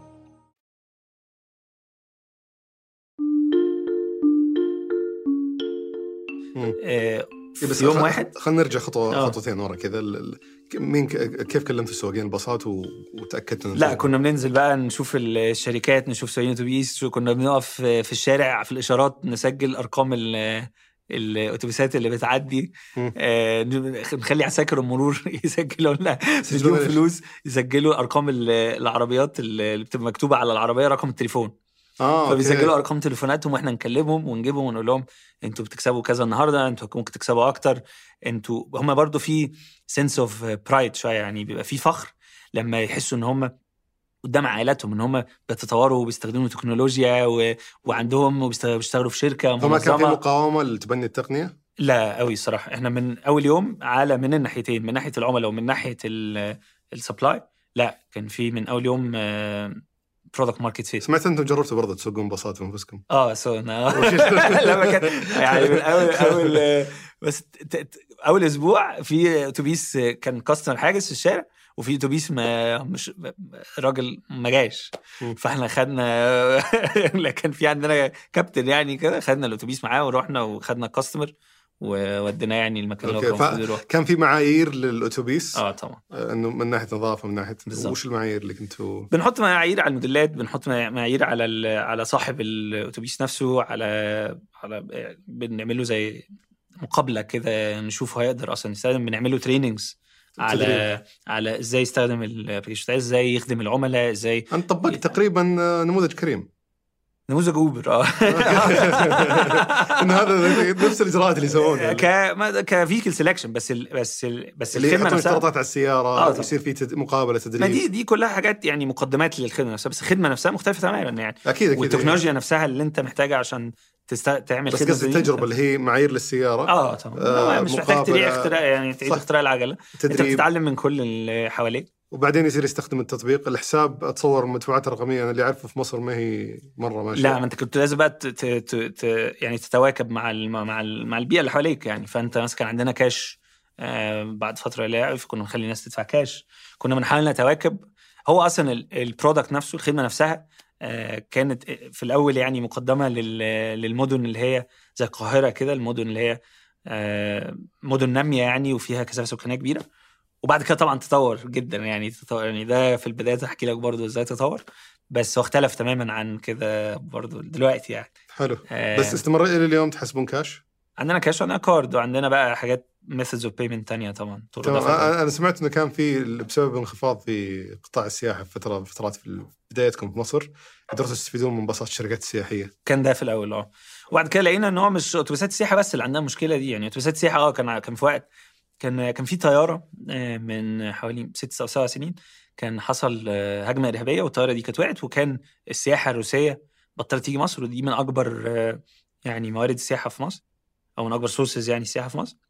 Speaker 1: مم.
Speaker 3: آه،
Speaker 1: إيه بس
Speaker 3: في يوم
Speaker 1: خ-
Speaker 3: واحد
Speaker 1: خلينا نرجع خطوه
Speaker 3: آه.
Speaker 1: خطوتين ورا كذا ال- ال- مين ك- كيف كلمت السواقين الباصات و- وتاكدت إن
Speaker 3: لا كنا بننزل بقى نشوف الشركات نشوف سواقين اتوبيس شو- كنا بنقف في الشارع في الاشارات نسجل ارقام ال- الاتوبيسات اللي بتعدي
Speaker 1: مم.
Speaker 3: آه، نخلي عساكر المرور يسجلوا لنا
Speaker 1: يسجلوا
Speaker 3: نديهم
Speaker 1: إيش؟
Speaker 3: فلوس يسجلوا ارقام ال- العربيات اللي بتبقى مكتوبه على العربيه رقم التليفون
Speaker 1: اه أوكي.
Speaker 3: فبيسجلوا ارقام تليفوناتهم واحنا نكلمهم ونجيبهم ونقول لهم انتوا بتكسبوا كذا النهارده انتوا ممكن تكسبوا اكتر انتوا هم برضو في سنس اوف برايد شويه يعني بيبقى في فخر لما يحسوا ان هم قدام عائلاتهم ان هم بيتطوروا وبيستخدموا تكنولوجيا و... وعندهم وبيشتغلوا بيشتغلوا في شركه
Speaker 1: فما كان في
Speaker 3: منظمه
Speaker 1: مقاومه لتبني التقنيه؟
Speaker 3: لا قوي الصراحه احنا من اول يوم على من الناحيتين من ناحيه العملاء ومن ناحيه السبلاي لا كان في من اول يوم برودكت ماركت فيت
Speaker 1: سمعت انتم جربتوا برضه تسوقون باصات بانفسكم
Speaker 3: اه سو لما كان يعني من اول اول بس ت- ت- اول اسبوع في اتوبيس كان كاستمر حاجز في الشارع وفي اتوبيس ما مش راجل ما جاش
Speaker 1: مم.
Speaker 3: فاحنا خدنا كان في عندنا كابتن يعني كده خدنا الاتوبيس معاه ورحنا وخدنا الكاستمر ووديناه يعني المكان اللي هو
Speaker 1: أوكي،
Speaker 3: كان
Speaker 1: ف-
Speaker 3: المفروض يروح
Speaker 1: كان في معايير للاتوبيس
Speaker 3: اه طبعا
Speaker 1: آه، انه من ناحيه نظافه من ناحيه
Speaker 3: بالظبط.
Speaker 1: وش المعايير اللي كنتوا
Speaker 3: بنحط معايير على الموديلات بنحط معايير على ال- على صاحب الاتوبيس نفسه على على بنعمل له زي مقابله كده نشوف هيقدر اصلا يستخدم بنعمل له تريننجز على
Speaker 1: تدريب.
Speaker 3: على ازاي يستخدم الابلكيشن ازاي يخدم العملاء ازاي
Speaker 1: انت طبقت تقريبا آه، نموذج كريم
Speaker 3: نموذج اوبر اه
Speaker 1: ان هذا نفس الاجراءات اللي يسوونها
Speaker 3: ك ما- كفيكل سelection بس ال بس ال بس
Speaker 1: اللي
Speaker 3: الخدمه
Speaker 1: يحطون
Speaker 3: نفسها
Speaker 1: اشتراطات على السياره
Speaker 3: آه، طبعا.
Speaker 1: يصير في تد... مقابله
Speaker 3: ما
Speaker 1: تدريب
Speaker 3: دي دي كلها حاجات يعني مقدمات للخدمه نفسها بس الخدمه نفسها مختلفه تماما يعني
Speaker 1: اكيد اكيد
Speaker 3: والتكنولوجيا نفسها اللي انت محتاجها عشان تست... تعمل
Speaker 1: بس
Speaker 3: خدمه
Speaker 1: قصدي
Speaker 3: زي دي
Speaker 1: التجربه اللي هي معايير للسياره
Speaker 3: اه طبعا
Speaker 1: آه،
Speaker 3: آه مش محتاج تعيد
Speaker 1: مقابلة-
Speaker 3: اختراع يعني تعيد
Speaker 1: صح.
Speaker 3: اختراع العجله انت
Speaker 1: تدريب
Speaker 3: بتتعلم من كل اللي حواليك
Speaker 1: وبعدين يصير يستخدم التطبيق الحساب اتصور المدفوعات الرقميه انا اللي اعرفه في مصر ما هي مره ماشيه
Speaker 3: لا ما انت كنت لازم بقى ت... ت... ت... ت... يعني تتواكب مع ال... مع ال... مع البيئه اللي حواليك يعني فانت مثلا كان عندنا كاش آه بعد فتره لا فكنا بنخلي الناس تدفع كاش كنا بنحاول نتواكب هو اصلا ال- البرودكت نفسه الخدمه نفسها آه كانت في الاول يعني مقدمه لل... للمدن اللي هي زي القاهره كده المدن اللي هي آه مدن ناميه يعني وفيها كثافه سكانيه كبيره وبعد كده طبعا تطور جدا يعني تطور يعني ده في البدايه هحكي لك برضه ازاي تطور بس هو اختلف تماما عن كده برضه دلوقتي يعني
Speaker 1: حلو
Speaker 3: آه،
Speaker 1: بس استمر الى اليوم تحسبون كاش
Speaker 3: عندنا كاش وعندنا كارد وعندنا بقى حاجات ميثودز اوف بيمنت تانية طبعا طرق
Speaker 1: تمام
Speaker 3: دفع.
Speaker 1: انا أنا سمعت انه كان في بسبب انخفاض في قطاع السياحه في فتره فترات في بدايتكم في مصر قدرتوا تستفيدون من باصات الشركات السياحيه
Speaker 3: كان ده في الاول اه وبعد كده لقينا ان هو مش اتوبيسات السياحه بس اللي عندها المشكله دي يعني اتوبيسات السياحه اه كان كان في وقت كان كان في طياره آه، من حوالي ست او سبع سنين كان حصل آه، هجمه ارهابيه والطياره دي كانت وقعت وكان السياحه الروسيه بطلت تيجي مصر ودي من اكبر آه، يعني موارد السياحه في مصر او من اكبر سورسز يعني السياحه في مصر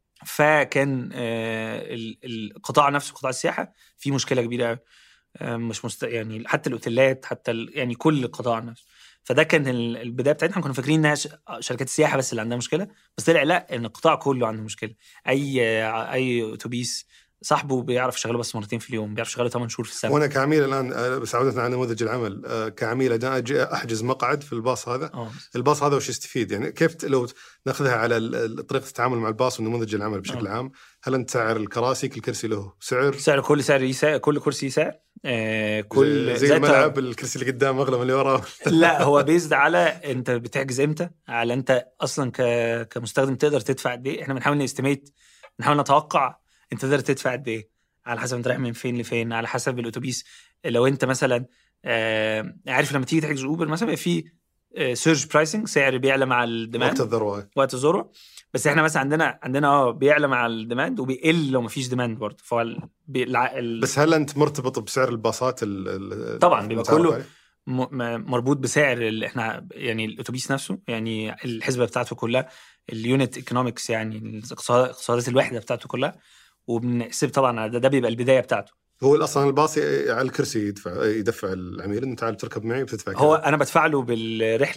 Speaker 3: فكان آه، ال- القطاع نفسه قطاع السياحه فيه مشكله كبيره قوي آه، مش مست... يعني حتى الاوتيلات حتى ال... يعني كل القطاع نفسه فده كان ال- البدايه بتاعتنا كنا فاكرين انها ش... شركات السياحه بس اللي عندها مشكله بس طلع لا ان القطاع كله عنده مشكله اي اي اتوبيس صاحبه بيعرف يشغله بس مرتين في اليوم بيعرف يشغله 8 شهور في السنه
Speaker 1: وانا كعميل الان آه، بس عوده على نموذج العمل آه، كعميل أنا اجي احجز مقعد في الباص هذا
Speaker 3: اه
Speaker 1: الباص هذا وش يستفيد يعني كيف ت- لو ناخذها على ال- ال- طريقه التعامل مع الباص ونموذج العمل بشكل
Speaker 3: آه.
Speaker 1: عام هل انت سعر الكراسي كل كرسي له سعر
Speaker 3: سعر كل سعر سعر كل كرسي سعر آه كل
Speaker 1: زي, زي
Speaker 3: زي
Speaker 1: الملعب الكرسي اللي قدام اغلى من اللي وراه
Speaker 3: لا هو بيزد على انت بتحجز امتى على انت اصلا ك... كمستخدم تقدر تدفع قد ايه احنا بنحاول نستيميت بنحاول نتوقع انت تقدر تدفع قد ايه على حسب انت رايح من فين لفين على حسب الاتوبيس لو انت مثلا آه عارف لما تيجي تحجز اوبر مثلا بيبقى في سيرج برايسنج سعر بيعلى مع الديماند
Speaker 1: وقت الذروه
Speaker 3: وقت الذروه بس احنا مثلا عندنا عندنا اه بيعلى مع الديماند وبيقل لو مفيش ديماند برضه فهو ال... بي... الع... ال...
Speaker 1: بس هل انت مرتبط بسعر الباصات ال- ال-
Speaker 3: طبعاً، بيبقى
Speaker 1: المتعارف
Speaker 3: كله
Speaker 1: عليه؟
Speaker 3: م- م- مربوط بسعر اللي احنا يعني الاتوبيس نفسه يعني الحسبه بتاعته كلها اليونت ايكونومكس يعني الاقتصاد- اقتصادات الوحده بتاعته كلها وبنحسب طبعا على ده, ده بيبقى البدايه بتاعته
Speaker 1: هو اصلا الباص ي- على الكرسي يدفع يدفع العميل انه تعال تركب معي وبتدفع كذا.
Speaker 3: هو انا بدفع له بالرحله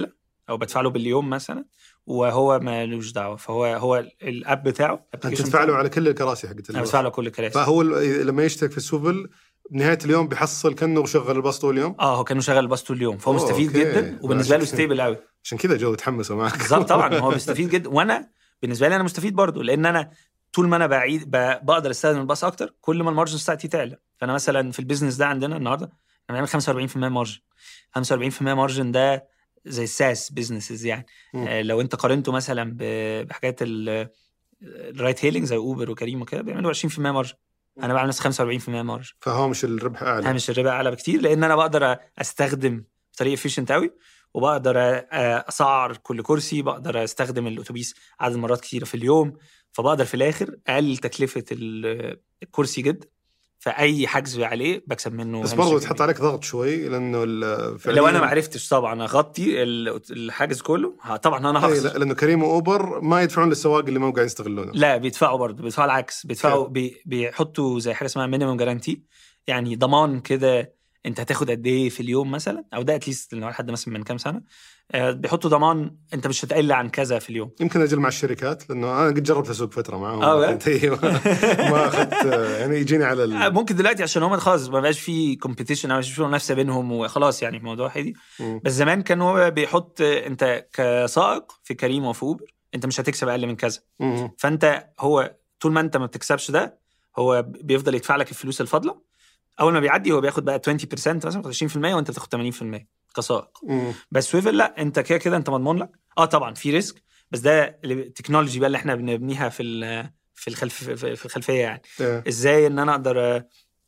Speaker 3: او بدفع له باليوم مثلا وهو مالوش دعوه فهو هو الاب بتاعه
Speaker 1: انت
Speaker 3: application
Speaker 1: تدفع له
Speaker 3: بتاعه،
Speaker 1: على كل الكراسي حقت
Speaker 3: انا
Speaker 1: الباص.
Speaker 3: بدفع له كل الكراسي
Speaker 1: فهو ال- لما يشترك في السوبل بنهايه اليوم بيحصل كانه شغل الباص طول اليوم
Speaker 3: اه هو كانه شغال الباص طول اليوم فهو
Speaker 1: أوه،
Speaker 3: مستفيد
Speaker 1: أوكي.
Speaker 3: جدا وبالنسبه له
Speaker 1: عشان كده.
Speaker 3: ستيبل قوي
Speaker 1: عشان كذا جو تحمسوا معك
Speaker 3: بالظبط طبعا هو بيستفيد جدا وانا بالنسبه لي انا مستفيد برضه لان انا طول ما انا بعيد ب- بقدر استخدم الباص اكتر كل ما المارجن بتاعتي تعلى فانا مثلا في البيزنس ده عندنا النهارده انا بنعمل 45% مارجن 45% مارجن ده زي الساس بيزنسز يعني
Speaker 1: مم.
Speaker 3: آه لو انت قارنته مثلا ب- بحاجات ال- الرايت هيلينج زي اوبر وكريم وكده بيعملوا 20% مارجن انا بعمل نفس 45% مارجن
Speaker 1: فهامش الربح اعلى
Speaker 3: هامش الربا اعلى بكتير لان انا بقدر استخدم بطريقه افيشنت قوي وبقدر أ- اسعر كل كرسي بقدر استخدم الاتوبيس عدد مرات كتيره في اليوم فبقدر في الاخر اقلل تكلفه ال- الكرسي جدا فاي حجز عليه بكسب منه
Speaker 1: بس
Speaker 3: هامش
Speaker 1: برضه
Speaker 3: ربح
Speaker 1: تحط
Speaker 3: كبير.
Speaker 1: عليك ضغط شوي لانه ال- فعلياً-
Speaker 3: لو انا ما عرفتش طبعا اغطي ال- الحاجز كله ه- طبعا انا
Speaker 1: إيه،
Speaker 3: هخسر
Speaker 1: لا، لانه كريم واوبر ما يدفعون للسواق اللي ما هم قاعدين يستغلونه
Speaker 3: لا بيدفعوا برضه بيدفعوا العكس بيدفعوا بي بيحطوا زي حاجه اسمها مينيمم جارانتي يعني ضمان كده انت هتاخد قد ايه في اليوم مثلا او ده اتليست لو حد مثلا من كام سنه آه، بيحطوا ضمان انت مش هتقل عن كذا في اليوم
Speaker 1: يمكن اجل مع الشركات لانه انا قد جربت اسوق فتره معاهم
Speaker 3: آه، بجد؟
Speaker 1: كنت إيه، ما ما اخذت يعني يجيني على
Speaker 3: آه،
Speaker 1: ال...
Speaker 3: ممكن دلوقتي عشان هم خلاص ما بقاش في كومبيتيشن او مش في منافسه بينهم وخلاص يعني الموضوع هادي
Speaker 1: مم.
Speaker 3: بس زمان كان هو بيحط آه، انت كسائق في كريم وفي اوبر انت مش هتكسب اقل من كذا
Speaker 1: مم.
Speaker 3: فانت هو طول ما انت ما بتكسبش ده هو بيفضل يدفع لك الفلوس الفاضله اول ما بيعدي هو بياخد بقى 20% مثلا 20% وانت بتاخد 80% كسائق
Speaker 1: مم.
Speaker 3: بس ويفل لا انت كده كده انت مضمون لك اه طبعا في ريسك بس ده اللي- التكنولوجي بقى اللي احنا بنبنيها في ال- في الخلف في في الخلفيه يعني
Speaker 1: إيه.
Speaker 3: ازاي ان انا اقدر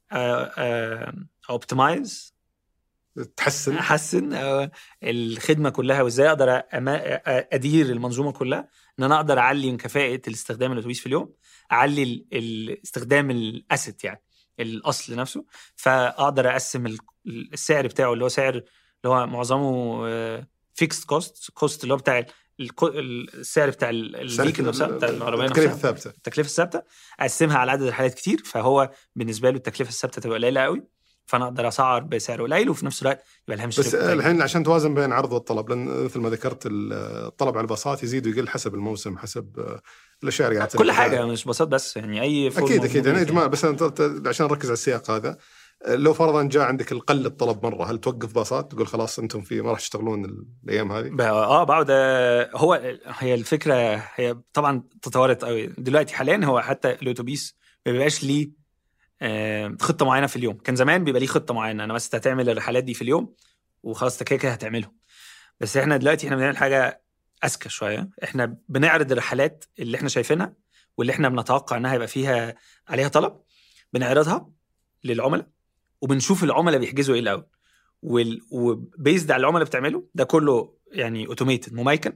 Speaker 3: اوبتمايز
Speaker 1: تحسن
Speaker 3: احسن آه، الخدمه كلها وازاي اقدر أما- آه، ادير المنظومه كلها ان انا اقدر اعلي من كفاءه الاستخدام الاتوبيس في اليوم اعلي ال- ال- استخدام الاسيت يعني الاصل نفسه فاقدر اقسم ال- السعر بتاعه اللي هو سعر اللي هو معظمه فيكست كوست كوست اللي هو بتاع الكو- السعر بتاع ال- الفيكل نفسها بتاع العربيه
Speaker 1: التكلفه
Speaker 3: نفسها
Speaker 1: الثابته
Speaker 3: التكلفه الثابته اقسمها على عدد الرحلات كتير فهو بالنسبه له التكلفه الثابته تبقى قليله قوي فانا اقدر اسعر بسعر قليل وفي نفس الوقت يبقى الهامش
Speaker 1: بس
Speaker 3: الربح قليل.
Speaker 1: الحين عشان توازن بين العرض والطلب لان مثل ما ذكرت ال- الطلب على الباصات يزيد ويقل حسب الموسم حسب آه، الاشياء اللي قاعده
Speaker 3: كل
Speaker 1: تنتج.
Speaker 3: حاجه مش باصات بس يعني اي فورم
Speaker 1: اكيد
Speaker 3: of
Speaker 1: اكيد يعني يا
Speaker 3: mobility
Speaker 1: جماعه بس أنت- أنت- عشان نركز على السياق هذا آه، لو فرضا جاء عندك القل الطلب مره هل توقف باصات تقول خلاص انتم في ما راح تشتغلون ال- الايام هذه؟
Speaker 3: بقى- اه بقعد آه، هو هي الفكره هي طبعا تطورت قوي دلوقتي حاليا هو حتى الاتوبيس ما بيبقاش ليه آه، خطه معينه في اليوم كان زمان بيبقى ليه خطه معينه انا بس هتعمل الرحلات دي في اليوم وخلاص انت كده كده هتعملهم بس احنا دلوقتي احنا بنعمل حاجه اذكى شويه احنا بنعرض الرحلات اللي احنا شايفينها واللي احنا بنتوقع انها هيبقى فيها عليها طلب بنعرضها للعملاء وبنشوف العملاء بيحجزوا ايه الاول وال... وبيزد على العملاء بتعمله ده كله يعني اوتوميتد مميكن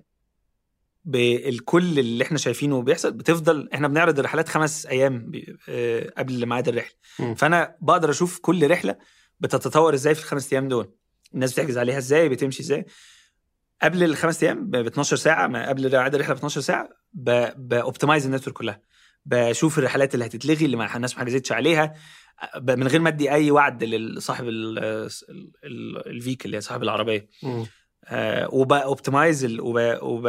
Speaker 3: بالكل اللي احنا شايفينه بيحصل بتفضل احنا بنعرض الرحلات خمس ايام ب- آه، قبل ميعاد الرحله
Speaker 1: مم.
Speaker 3: فانا بقدر اشوف كل رحله بتتطور ازاي في الخمس ايام دول الناس بتحجز عليها ازاي بتمشي ازاي قبل الخمس ايام ب 12 ساعه ما قبل ميعاد الرحله ب 12 ساعه باوبتمايز النتورك كلها بشوف الرحلات اللي هتتلغي اللي ما الناس ما حجزتش عليها ب- من غير ما ادي اي وعد لصاحب الفيكل اللي هي صاحب العربيه
Speaker 1: مم.
Speaker 3: آه وباوبتمايز ال- وب وب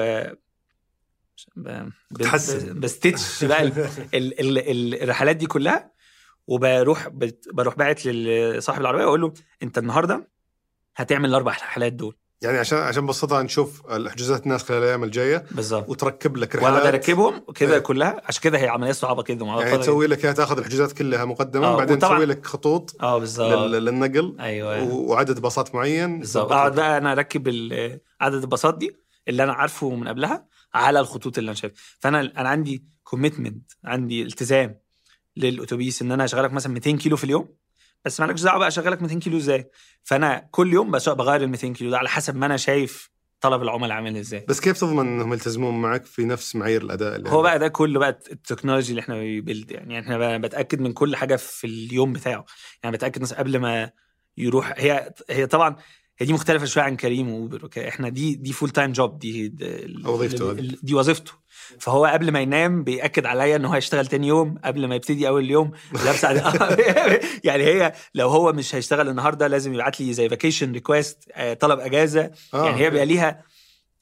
Speaker 3: ب- ب-
Speaker 1: تحسن.
Speaker 3: بستitch بقى ال- ال- ال- ال- الرحلات دي كلها وبروح بت- بروح باعت لصاحب العربيه واقول له انت النهارده هتعمل الاربع رحلات دول
Speaker 1: يعني عشان عشان ببساطه نشوف الحجوزات الناس خلال الايام الجايه
Speaker 3: بالظبط
Speaker 1: وتركب لك رحلات
Speaker 3: واقعد اركبهم كده
Speaker 1: إيه.
Speaker 3: كلها عشان كده هي عمليه صعبه كده وموضوع
Speaker 1: يعني
Speaker 3: طويل.
Speaker 1: تسوي لك اياها تاخذ الحجوزات كلها مقدمه
Speaker 3: آه،
Speaker 1: بعدين
Speaker 3: وطبعاً-
Speaker 1: تسوي لك خطوط
Speaker 3: اه بالظبط
Speaker 1: لل- للنقل
Speaker 3: ايوه
Speaker 1: و- وعدد باصات معين
Speaker 3: بالظبط اقعد بقى انا اركب ال- عدد الباصات دي اللي انا عارفه من قبلها على الخطوط اللي انا شايفها فانا انا عندي كوميتمنت عندي التزام للاتوبيس ان انا اشغلك مثلا 200 كيلو في اليوم بس مالكش دعوه بقى اشغلك 200 كيلو ازاي فانا كل يوم بس بغير ال 200 كيلو ده على حسب ما انا شايف طلب العملاء عامل ازاي
Speaker 1: بس كيف تضمن انهم يلتزمون معك في نفس معايير الاداء اللي
Speaker 3: هو بقى ده كله بقى التكنولوجي اللي احنا بيبيلد يعني احنا بقى بتاكد من كل حاجه في اليوم بتاعه يعني بتاكد مثلا قبل ما يروح هي هي طبعا هي دي مختلفه شويه عن كريم واوبر اوكي احنا دي دي فول تايم جوب دي دي,
Speaker 1: وظيفته هذه.
Speaker 3: ال- دي وظيفته فهو قبل ما ينام بياكد عليا ان هو هيشتغل تاني يوم قبل ما يبتدي اول يوم لابس على- يعني هي لو هو مش هيشتغل النهارده لازم يبعت لي زي فاكيشن ريكويست طلب اجازه
Speaker 1: آه،
Speaker 3: يعني هي
Speaker 1: أوكي.
Speaker 3: بيبقى ليها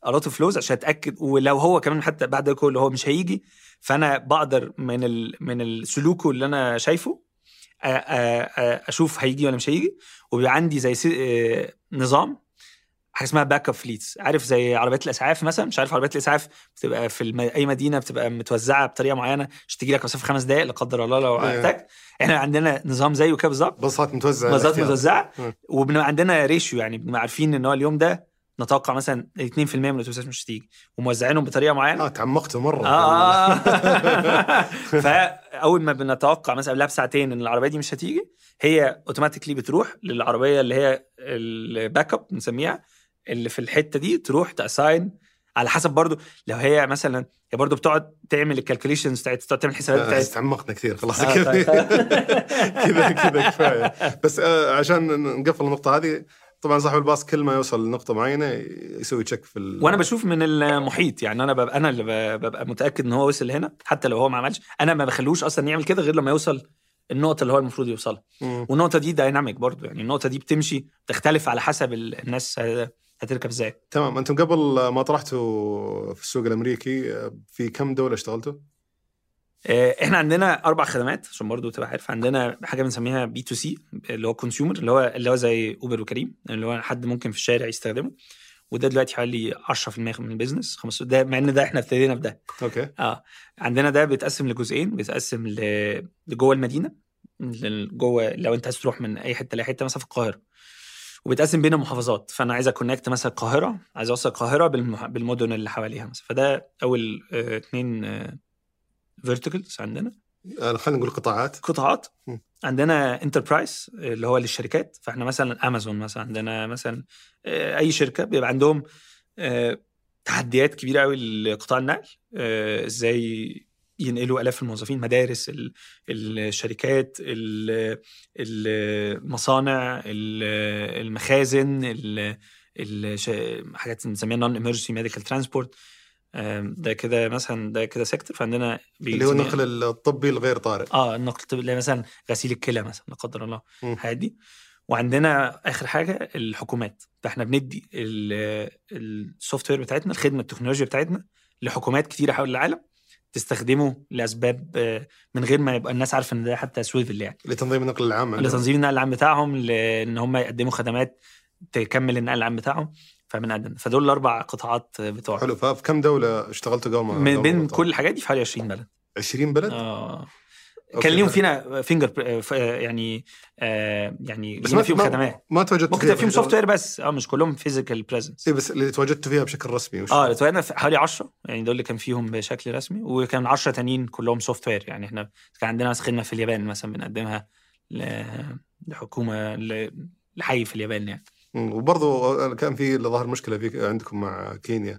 Speaker 3: الوت فلوز عشان اتاكد ولو هو كمان حتى بعد ده كله هو مش هيجي فانا بقدر من ال من السلوكه اللي انا شايفه أ- أ- أ- اشوف هيجي ولا مش هيجي وبيبقى عندي زي سي- آه، نظام حاجه اسمها باك اب فليتس عارف زي عربيات الاسعاف مثلا مش عارف عربيات الاسعاف بتبقى في الم... اي مدينه بتبقى متوزعه بطريقه معينه عشان تجي لك مسافه خمس دقائق لا قدر الله لو
Speaker 1: أيوة.
Speaker 3: احتاج احنا عندنا نظام زيه كده بالظبط
Speaker 1: باصات متوزعه
Speaker 3: مزات
Speaker 1: الاحتياط.
Speaker 3: متوزعه
Speaker 1: مم.
Speaker 3: وبنبقى عندنا ريشيو يعني بنبقى عارفين ان هو اليوم ده نتوقع مثلا 2% من الاتوبيسات مش هتيجي وموزعينهم بطريقه معينه
Speaker 1: اه تعمقتوا مره
Speaker 3: اه آه. فاول ما بنتوقع مثلا قبلها بساعتين ان العربيه دي مش هتيجي هي اوتوماتيكلي بتروح للعربيه اللي هي الباك اب بنسميها اللي في الحته دي تروح تاساين على حسب برضو لو هي مثلا هي برضو بتقعد تعمل الكالكوليشنز بتاعت بتقعد تعمل الحسابات
Speaker 1: آه،
Speaker 3: بتاعت
Speaker 1: تعمقنا كثير خلاص
Speaker 3: آه،
Speaker 1: كذا
Speaker 3: طيب.
Speaker 1: كذا كذا كفايه بس آه، عشان نقفل النقطه هذه طبعا صاحب الباص كل ما يوصل لنقطه معينه يسوي تشيك في ال...
Speaker 3: وانا بشوف من المحيط يعني انا ببقى انا اللي ب- ببقى متاكد ان هو وصل هنا حتى لو هو ما عملش انا ما بخلوش اصلا يعمل كده غير لما يوصل النقطه اللي هو المفروض يوصلها
Speaker 1: مم.
Speaker 3: والنقطه دي دايناميك برضو يعني النقطه دي بتمشي تختلف على حسب ال- الناس ه- هتركب ازاي
Speaker 1: تمام انتم قبل ما طرحتوا في السوق الامريكي آه، في كم دوله اشتغلتوا؟
Speaker 3: آه، احنا عندنا اربع خدمات عشان برضو تبقى عارف عندنا حاجه بنسميها بي تو سي اللي هو كونسيومر اللي هو اللي هو زي اوبر وكريم اللي هو حد ممكن في الشارع يستخدمه وده دلوقتي حوالي 10% من البيزنس 15 ده مع ان ده احنا ابتدينا بده
Speaker 1: اوكي
Speaker 3: اه عندنا ده بيتقسم لجزئين بيتقسم ل- لجوه المدينه لل- جوه لو انت عايز تروح من اي حته لاي حته مثلا في القاهره وبيتقسم بين المحافظات فانا عايز اكونكت مثلا القاهره عايز اوصل القاهره بالمح... بالمدن اللي حواليها مثلا فده اول آه، اتنين فيرتيكلز عندنا
Speaker 1: آه، خلينا نقول قطاعات
Speaker 3: قطاعات
Speaker 1: م.
Speaker 3: عندنا انتربرايز اللي هو للشركات فاحنا مثلا امازون مثلا عندنا مثلا آه، اي شركه بيبقى عندهم آه، تحديات كبيره قوي لقطاع النقل آه، ازاي ينقلوا الاف الموظفين مدارس ال- الشركات ال- المصانع ال- المخازن ال- الش- حاجات بنسميها نون ايمرجنسي ميديكال ترانسبورت ده كده مثلا ده كده سيكتور فعندنا
Speaker 1: اللي هو
Speaker 3: بيسميها-
Speaker 1: النقل الطبي الغير طارئ
Speaker 3: اه النقل الطبي اللي هي مثلا غسيل الكلى مثلا لا قدر الله
Speaker 1: مم.
Speaker 3: الحاجات دي وعندنا اخر حاجه الحكومات فاحنا بندي السوفت وير بتاعتنا الخدمه التكنولوجيا بتاعتنا لحكومات كتيره حول العالم تستخدمه لاسباب آه، من غير ما يبقى الناس عارفه ان ده حتى سويفل يعني
Speaker 1: لتنظيم النقل العام عندهم.
Speaker 3: لتنظيم النقل العام بتاعهم لان هم يقدموا خدمات تكمل النقل العام بتاعهم فبنقدم فدول الاربع قطاعات بتوع
Speaker 1: حلو ففي كم دوله اشتغلتوا قبل ما
Speaker 3: من
Speaker 1: قبل
Speaker 3: بين
Speaker 1: ما
Speaker 3: كل الحاجات دي في حوالي 20 بلد
Speaker 1: 20 بلد؟
Speaker 3: اه
Speaker 1: أوكي.
Speaker 3: كان ليهم فينا فينجر يعني آه يعني
Speaker 1: بس
Speaker 3: لينا
Speaker 1: ما
Speaker 3: فيهم
Speaker 1: ما-
Speaker 3: خدمات
Speaker 1: ما تواجدتوا
Speaker 3: ممكن تبقى فيهم
Speaker 1: بشكل-
Speaker 3: سوفت وير بس اه مش كلهم فيزيكال بريزنس
Speaker 1: اي بس اللي تواجدتوا فيها بشكل رسمي وش
Speaker 3: اه اتولدنا في حوالي 10 يعني دول اللي كان فيهم بشكل رسمي وكان 10 تانيين كلهم سوفت وير يعني احنا كان عندنا مثلا خدمه في اليابان مثلا بنقدمها ل- لحكومه ل- لحي في اليابان يعني
Speaker 1: مم. وبرضو كان في ظهر مشكله في عندكم مع كينيا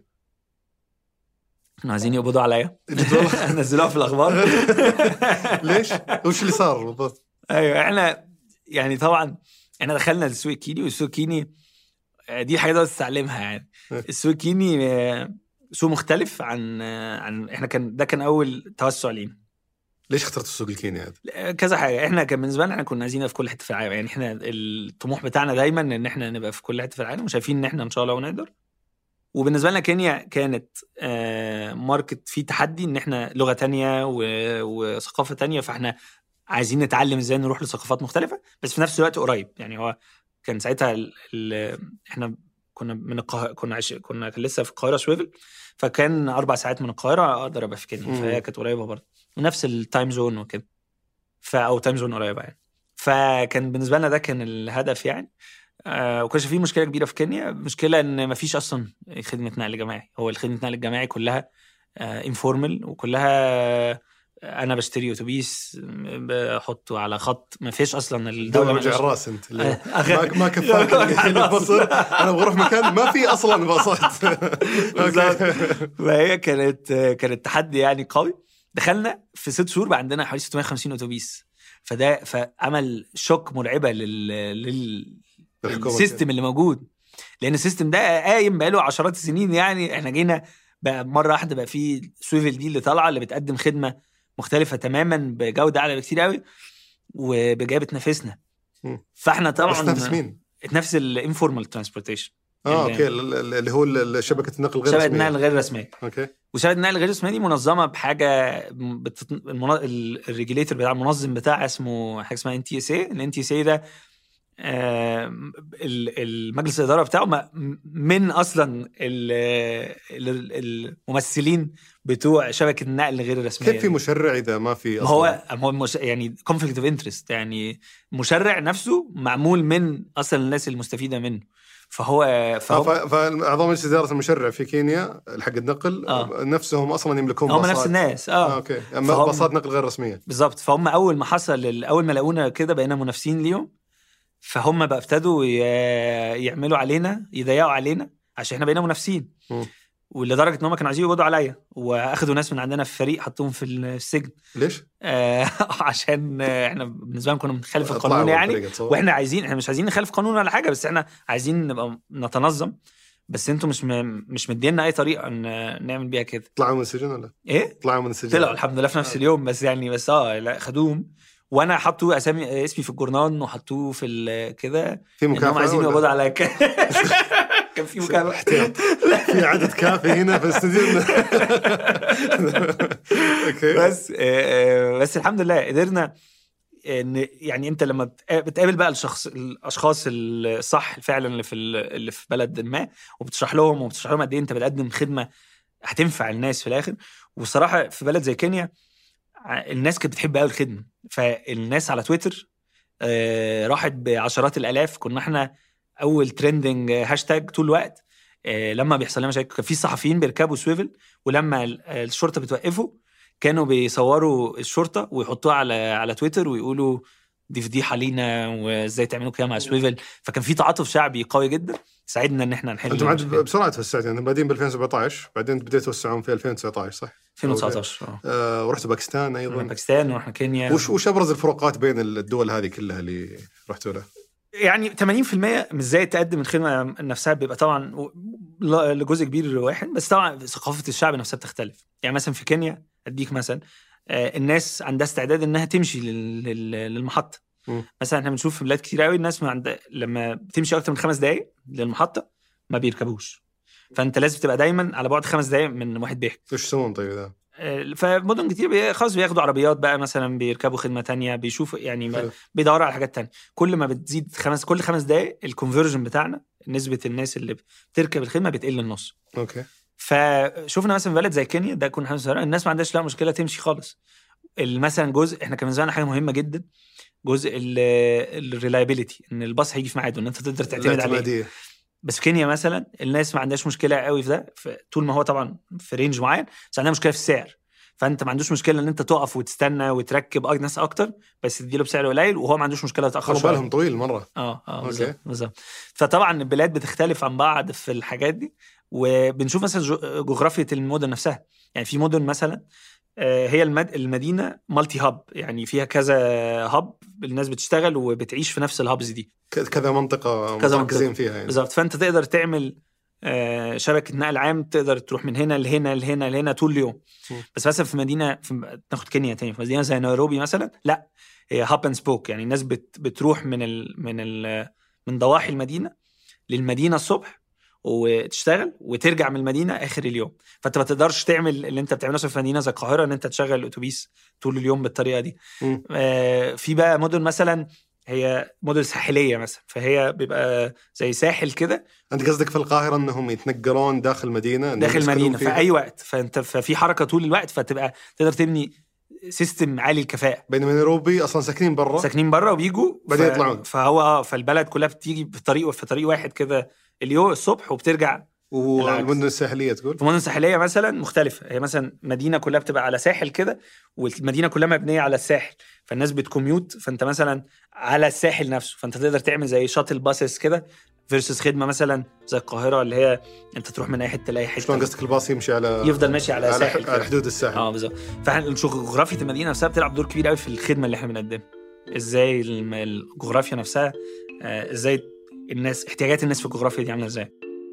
Speaker 3: كانوا عايزين يقبضوا عليا
Speaker 1: جد والله؟
Speaker 3: نزلوها في الاخبار
Speaker 1: ليش؟ وش اللي صار بالضبط؟
Speaker 3: ايوه احنا يعني طبعا احنا دخلنا السوق الكيني والسوق الكيني آه، دي حاجه لازم تتعلمها يعني
Speaker 1: إيه.
Speaker 3: السوق الكيني آه، سوق مختلف عن آه، عن احنا كان ده كان اول توسع لينا
Speaker 1: ليش اخترتوا السوق الكيني هذا؟
Speaker 3: آه، كذا حاجه احنا كان بالنسبه لنا احنا كنا عايزين نبقى في كل حته في العالم يعني احنا الطموح بتاعنا دايما ان احنا نبقى في كل حته في العالم وشايفين ان احنا ان شاء الله ونقدر وبالنسبه لنا كينيا كانت آه، ماركت فيه تحدي ان احنا لغه تانية و- وثقافه تانية فاحنا عايزين نتعلم ازاي نروح لثقافات مختلفه بس في نفس الوقت قريب يعني هو كان ساعتها ال ال احنا كنا من القاهره كنا عش... كنا كان لسه في القاهره سويفل فكان اربع ساعات من القاهره اقدر ابقى في كينيا
Speaker 1: مم.
Speaker 3: فهي كانت قريبه برضه ونفس التايم زون وكده ف او تايم زون قريبه يعني فكان بالنسبه لنا ده كان الهدف يعني آه وكانش في مشكله كبيره في كينيا مشكله ان ما فيش اصلا خدمه نقل جماعي هو الخدمه نقل الجماعي كلها انفورمال وكلها انا بشتري اتوبيس بحطه على خط ما فيش اصلا
Speaker 1: دوله
Speaker 3: الدوله
Speaker 1: وجع
Speaker 3: مالهاش-
Speaker 1: الراس انت اللي
Speaker 3: أخ-
Speaker 1: ما, ما كفاك الحين البصر انا ابغى اروح مكان ما في اصلا باصات
Speaker 3: بالظبط.
Speaker 1: اوكي
Speaker 3: فهي كانت كانت تحدي يعني قوي دخلنا في ست شهور بقى عندنا حوالي 650 اتوبيس فده فعمل شوك مرعبه لل, لل...
Speaker 1: الحكومة
Speaker 3: السيستم اللي موجود لان السيستم ده قايم بقاله عشرات السنين يعني احنا جينا بقى مره واحده بقى في سويفل دي اللي طالعه اللي بتقدم خدمه مختلفه تماما بجوده اعلى بكتير قوي وبجايه بتنافسنا
Speaker 1: مم.
Speaker 3: فاحنا طبعا
Speaker 1: بس نفس مين؟
Speaker 3: نفس الانفورمال ترانسبورتيشن
Speaker 1: اه
Speaker 3: اللي-
Speaker 1: اوكي ال- ال- اللي هو ال- ال- شبكه النقل غير
Speaker 3: شبكه
Speaker 1: رسمية.
Speaker 3: النقل غير رسميه
Speaker 1: اوكي
Speaker 3: وشبكه النقل الغير رسميه دي منظمه بحاجه بت... المنا... ال- الريجيليتور بتاع المنظم بتاعها اسمه حاجه اسمها ان تي اس اي الان تي اس اي ده آه، ال- المجلس الاداره بتاعه م- من اصلا ال- ال- الممثلين بتوع شبكه النقل غير الرسميه
Speaker 1: كيف في مشرع اذا ما في
Speaker 3: ما هو ما هو مش يعني كونفليكت اوف انترست يعني مشرع نفسه معمول من اصلا الناس المستفيده منه فهو
Speaker 1: فهو
Speaker 3: فهو
Speaker 1: فاعضاء مجلس اداره المشرع في كينيا حق النقل
Speaker 3: آه.
Speaker 1: نفسهم اصلا يملكون
Speaker 3: هم
Speaker 1: باصات
Speaker 3: نفس الناس
Speaker 1: اه
Speaker 3: اه
Speaker 1: اوكي اما
Speaker 3: فهم-
Speaker 1: باصات نقل غير رسميه
Speaker 3: بالظبط فهم اول ما حصل ال- اول ما لقونا كده بقينا منافسين ليهم فهم بقى ابتدوا ي- يعملوا علينا يضيقوا علينا عشان احنا بقينا منافسين
Speaker 1: مم.
Speaker 3: ولدرجه ان هم كانوا عايزين يقبضوا عليا واخدوا ناس من عندنا في فريق حطوهم في السجن
Speaker 1: ليش؟
Speaker 3: آه، عشان آه، احنا بالنسبه لهم كنا بنخالف
Speaker 1: طلعوا
Speaker 3: القانون يعني
Speaker 1: بالطريقة، تصور.
Speaker 3: واحنا عايزين احنا مش عايزين نخالف قانون ولا حاجه بس احنا عايزين نبقى نتنظم بس انتوا مش م... مش مدينا اي طريقه ن- نعمل بيها كده
Speaker 1: طلعوا من السجن ولا؟
Speaker 3: ايه
Speaker 1: طلعوا من السجن
Speaker 3: طلعوا الحمد لله في نفس اليوم بس يعني بس اه لا خدوهم وانا حطوا اسامي اسمي في الجورنال وحطوه في ال- كده
Speaker 1: في
Speaker 3: انهم
Speaker 1: مكافاه
Speaker 3: عايزين
Speaker 1: ولا؟
Speaker 3: يقبضوا على ك... كان في مكافاه
Speaker 1: احتياط في عدد كافي هنا في الاستديو اوكي
Speaker 3: بس آه، آه، بس الحمد لله قدرنا ان يعني انت لما بتقا- بتقابل بقى الشخص الاشخاص الصح فعلا اللي في ال- اللي في بلد ما وبتشرح لهم وبتشرح لهم قد ايه انت بتقدم خدمه هتنفع الناس في الاخر والصراحه في بلد زي كينيا ع- الناس كانت بتحب قوي الخدمه فالناس على تويتر آه، راحت بعشرات الالاف كنا احنا اول ترندنج هاشتاج طول الوقت آه، لما بيحصل لنا مشاكل كان في صحفيين بيركبوا سويفل ولما ال- الشرطه بتوقفه كانوا بيصوروا الشرطه ويحطوها على على تويتر ويقولوا دي فضيحه لينا وازاي تعملوا كده مع سويفل فكان في تعاطف شعبي قوي جدا ساعدنا ان احنا نحل
Speaker 1: انتم عاد
Speaker 3: المشكلة.
Speaker 1: بسرعه توسعتوا يعني بادين ب 2017 بعدين بديتوا توسعون في 2019 صح؟
Speaker 3: 2019 اه
Speaker 1: آه ورحتوا باكستان
Speaker 3: رحنا
Speaker 1: ايضا
Speaker 3: باكستان ورحنا كينيا
Speaker 1: وش وش ابرز الفروقات بين الدول هذه كلها اللي رحتوا لها؟
Speaker 3: يعني 80% من ازاي تقدم الخدمه نفسها بيبقى طبعا و- ل- لجزء كبير واحد بس طبعا ثقافه الشعب نفسها بتختلف يعني مثلا في كينيا اديك مثلا آه، الناس عندها استعداد انها تمشي لل- لل- للمحطه
Speaker 1: مم.
Speaker 3: مثلا احنا بنشوف في بلاد كتير قوي الناس ما عندها لما بتمشي اكتر من خمس دقائق للمحطه ما بيركبوش فانت لازم تبقى دايما على بعد خمس دقائق من واحد بيحكي
Speaker 1: وش يسوون طيب ذا؟
Speaker 3: آه، فمدن كتير بي- خلاص بياخدوا عربيات بقى مثلا بيركبوا خدمه تانية بيشوفوا يعني ما-
Speaker 1: حلو.
Speaker 3: بيدوروا على حاجات تانية كل ما بتزيد خمس كل خمس دقائق الكونفرجن بتاعنا نسبه الناس اللي بتركب الخدمه بتقل النص
Speaker 1: اوكي
Speaker 3: فشفنا مثلا بلد زي كينيا ده كنا حاسس الناس ما عندهاش لا مشكله تمشي خالص ال- مثلا جزء احنا كان بالنسبه لنا حاجه مهمه جدا جزء الريلايبيليتي ان الباص هيجي في ميعاده ان انت تقدر تعتمد عليه
Speaker 1: الاعتماديه
Speaker 3: بس في كينيا مثلا الناس ما عندهاش مشكله قوي في ده ف- طول ما هو طبعا في رينج معين بس عندها مشكله في السعر فانت ما عندوش مشكله ان انت تقف وتستنى وتركب أك- ناس اكتر بس تديله بسعر قليل وهو ما عندوش مشكله يتاخر
Speaker 1: خلوا
Speaker 3: شويه
Speaker 1: بالهم طويل مره
Speaker 3: اه اه
Speaker 1: أوكي.
Speaker 3: بالظبط بالظبط فطبعا البلاد بتختلف عن بعض في الحاجات دي وبنشوف مثلا جو- جغرافيه المدن نفسها يعني في مدن مثلا آه، هي المد... المدينه مالتي هاب يعني فيها كذا هاب الناس بتشتغل وبتعيش في نفس الهابز دي
Speaker 1: ك- كذا منطقه
Speaker 3: كذا
Speaker 1: مركزين
Speaker 3: منطقة.
Speaker 1: فيها يعني
Speaker 3: بالظبط فانت تقدر تعمل آه، شبكه نقل عام تقدر تروح من هنا لهنا لهنا لهنا طول اليوم
Speaker 1: م.
Speaker 3: بس مثلا في مدينه في ناخد كينيا تاني في مدينه زي نيروبي مثلا لا هي هاب اند سبوك يعني الناس بت بتروح من ال من ال من ضواحي المدينه للمدينه الصبح وتشتغل وترجع من المدينه اخر اليوم فانت ما تقدرش تعمل اللي انت بتعمله مثلا في مدينه زي القاهره ان انت تشغل الاتوبيس طول اليوم بالطريقه دي
Speaker 1: م.
Speaker 3: آه، في بقى مدن مثلا هي مدن ساحليه مثلا فهي بيبقى زي ساحل كده
Speaker 1: انت قصدك في القاهره انهم يتنقلون داخل المدينه إنهم
Speaker 3: داخل
Speaker 1: يسكنون
Speaker 3: المدينه في
Speaker 1: فيها؟
Speaker 3: اي وقت فانت ففي حركه طول الوقت فتبقى تقدر تبني سيستم عالي الكفاءه
Speaker 1: بينما نيروبي اصلا ساكنين برا
Speaker 3: ساكنين بره وبيجوا
Speaker 1: بعدين يطلعون.
Speaker 3: فهو اه فالبلد كلها بتيجي في طريق في طريق واحد كده اليوم الصبح وبترجع
Speaker 1: والمدن الساحليه تقول
Speaker 3: في مدن ساحليه مثلا مختلفه هي مثلا مدينه كلها بتبقى على ساحل كده والمدينه كلها مبنيه على الساحل فالناس بتكميوت فانت مثلا على الساحل نفسه فانت تقدر تعمل زي شاتل باسس كده فيرسس خدمه مثلا زي القاهره اللي هي انت تروح من اي حته لاي
Speaker 1: شلون
Speaker 3: حته
Speaker 1: قصدك الباص يمشي على
Speaker 3: يفضل ماشي على,
Speaker 1: على,
Speaker 3: ساحل
Speaker 1: ح- على
Speaker 3: كده.
Speaker 1: حدود الساحل
Speaker 3: اه بالظبط فاحنا نشوف جغرافيه المدينه نفسها بتلعب دور كبير قوي في الخدمه اللي احنا بنقدمها ازاي الم- الجغرافيا نفسها آه، ازاي الناس احتياجات الناس في الجغرافيا دي عامله ازاي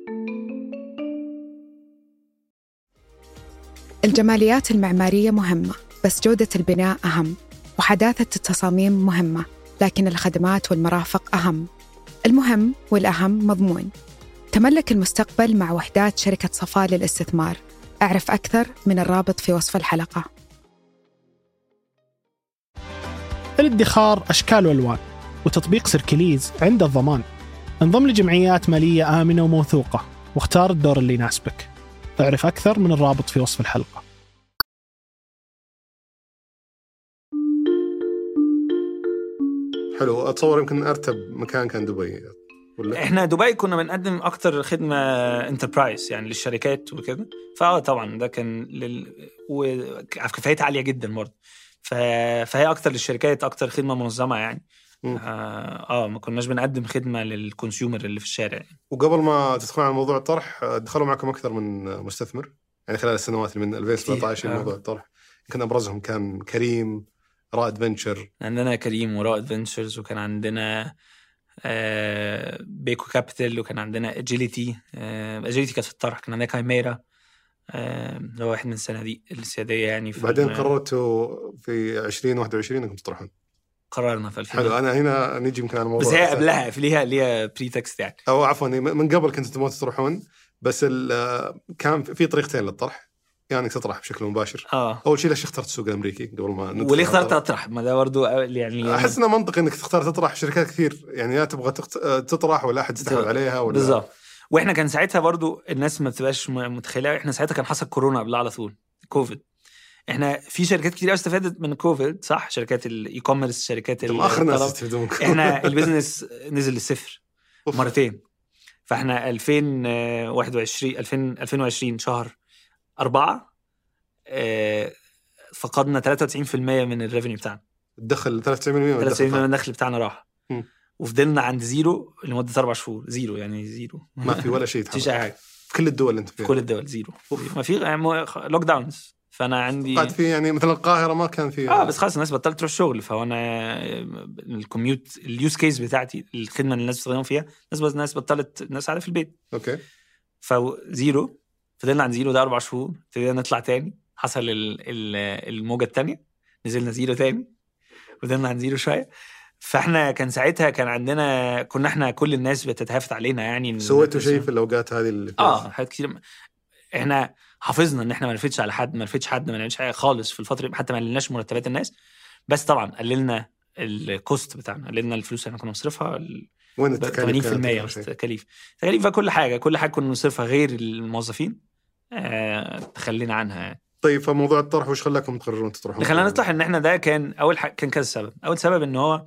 Speaker 5: الجماليات المعمارية مهمة بس جودة البناء أهم وحداثة التصاميم مهمة لكن الخدمات والمرافق أهم المهم والأهم مضمون تملك المستقبل مع وحدات شركة صفاء للاستثمار أعرف أكثر من الرابط في وصف الحلقة
Speaker 6: الادخار أشكال وألوان وتطبيق سيركليز عنده الضمان انضم لجمعيات مالية آمنة وموثوقة واختار الدور اللي يناسبك اعرف أكثر من الرابط في وصف الحلقة
Speaker 1: حلو اتصور يمكن ارتب مكان كان دبي ولا
Speaker 3: احنا دبي كنا بنقدم اكتر خدمه انتربرايز يعني للشركات وكده فاه طبعا ده كان لل وكفاءتها عاليه جدا برضه ف... فهي اكتر للشركات اكتر خدمه منظمه يعني
Speaker 1: مم.
Speaker 3: اه, آه ما كناش بنقدم خدمه للكونسيومر اللي في الشارع يعني.
Speaker 1: وقبل ما تدخلون على موضوع الطرح دخلوا معكم اكثر من مستثمر يعني خلال السنوات اللي من 2017
Speaker 3: كتير،
Speaker 1: الى
Speaker 3: آه.
Speaker 1: موضوع الطرح يمكن ابرزهم كان كريم رائد فنتشر
Speaker 3: عندنا كريم ورائد فينتشرز وكان عندنا آه بيكو كابيتال وكان عندنا اجيليتي آه اجيليتي كانت في الطرح كان عندنا كايميرا آه، اللي هو واحد من الصناديق السياديه يعني في
Speaker 1: بعدين
Speaker 3: ال-
Speaker 1: قررتوا في 2021 انكم تطرحون
Speaker 3: قررنا في 2000
Speaker 1: حلو انا هنا نجي يمكن على الموضوع
Speaker 3: بس هي
Speaker 1: الأساسي.
Speaker 3: قبلها في ليها ليها بريتكست يعني
Speaker 1: او عفوا من قبل كنتوا تبغون تطرحون بس ال- كان في طريقتين للطرح يعني انك تطرح بشكل مباشر
Speaker 3: اه
Speaker 1: اول شيء ليش اخترت السوق الامريكي قبل ما ندخل
Speaker 3: وليه
Speaker 1: على
Speaker 3: اخترت
Speaker 1: الطرح؟
Speaker 3: اطرح ما ده برضه يعني
Speaker 1: احس انه منطقي انك تختار تطرح شركات كثير يعني يا تبغى تخت... تطرح ولا احد يستحوذ عليها ولا
Speaker 3: بالظبط واحنا كان ساعتها برضو الناس ما بتبقاش م- متخيله احنا ساعتها كان حصل كورونا قبلها على طول كوفيد احنا في شركات كتير قوي استفادت من كوفيد صح شركات الاي كوميرس شركات
Speaker 1: انتم اخر ناس
Speaker 3: الطلب.
Speaker 1: يستفيدون
Speaker 3: احنا البيزنس نزل للصفر
Speaker 1: أوف.
Speaker 3: مرتين فاحنا 2021 2000 2020 شهر أربعة آه، فقدنا 93% من الريفنيو بتاعنا
Speaker 1: تدخل 93% من
Speaker 3: 93%
Speaker 1: الدخل
Speaker 3: من الدخل بتاعنا راح
Speaker 1: مم.
Speaker 3: وفضلنا عند زيرو لمده اربع شهور زيرو يعني زيرو
Speaker 1: ما في ولا شيء
Speaker 3: مفيش
Speaker 1: يتحرك
Speaker 3: اي حاجه
Speaker 1: في كل الدول اللي انت
Speaker 3: في
Speaker 1: فيها
Speaker 3: كل الدول زيرو ما في لوك داونز فانا عندي
Speaker 1: قاعد في يعني مثلا القاهره ما كان في
Speaker 3: اه بس خلاص الناس بطلت تروح شغل فهو انا الكوميوت اليوز كيس بتاعتي الخدمه اللي الناس بتستخدمها فيها الناس بس الناس بطلت الناس قاعده في البيت
Speaker 1: اوكي
Speaker 3: فزيرو فضلنا عند زيرو ده اربع شهور ابتدينا نطلع تاني حصل ال- ال- الموجه الثانيه نزلنا زيرو تاني فضلنا عند زيرو شويه فاحنا كان ساعتها كان عندنا كنا احنا كل الناس بتتهافت علينا يعني إن-
Speaker 1: سويتوا شيء في الاوقات هذه اللي
Speaker 3: اه حاجات كتير احنا حافظنا ان احنا ما نفدش على حد ما نفدش حد ما نعملش حاجه خالص في الفتره دي حتى ما قللناش مرتبات الناس بس طبعا قللنا الكوست بتاعنا قللنا الفلوس اللي احنا كنا بنصرفها ال-
Speaker 1: وين
Speaker 3: 80%
Speaker 1: التكاليف كانت
Speaker 3: من
Speaker 1: أكثر شيء؟
Speaker 3: التكاليف التكاليف بقى كل حاجه كل حاجه كنا بنصرفها غير الموظفين آه تخلينا عنها يعني
Speaker 1: طيب فموضوع الطرح وش خلاكم تقررون تطرحون؟
Speaker 3: اللي خلانا نطلع ان احنا ده كان اول حاجه كان كذا سبب اول سبب ان هو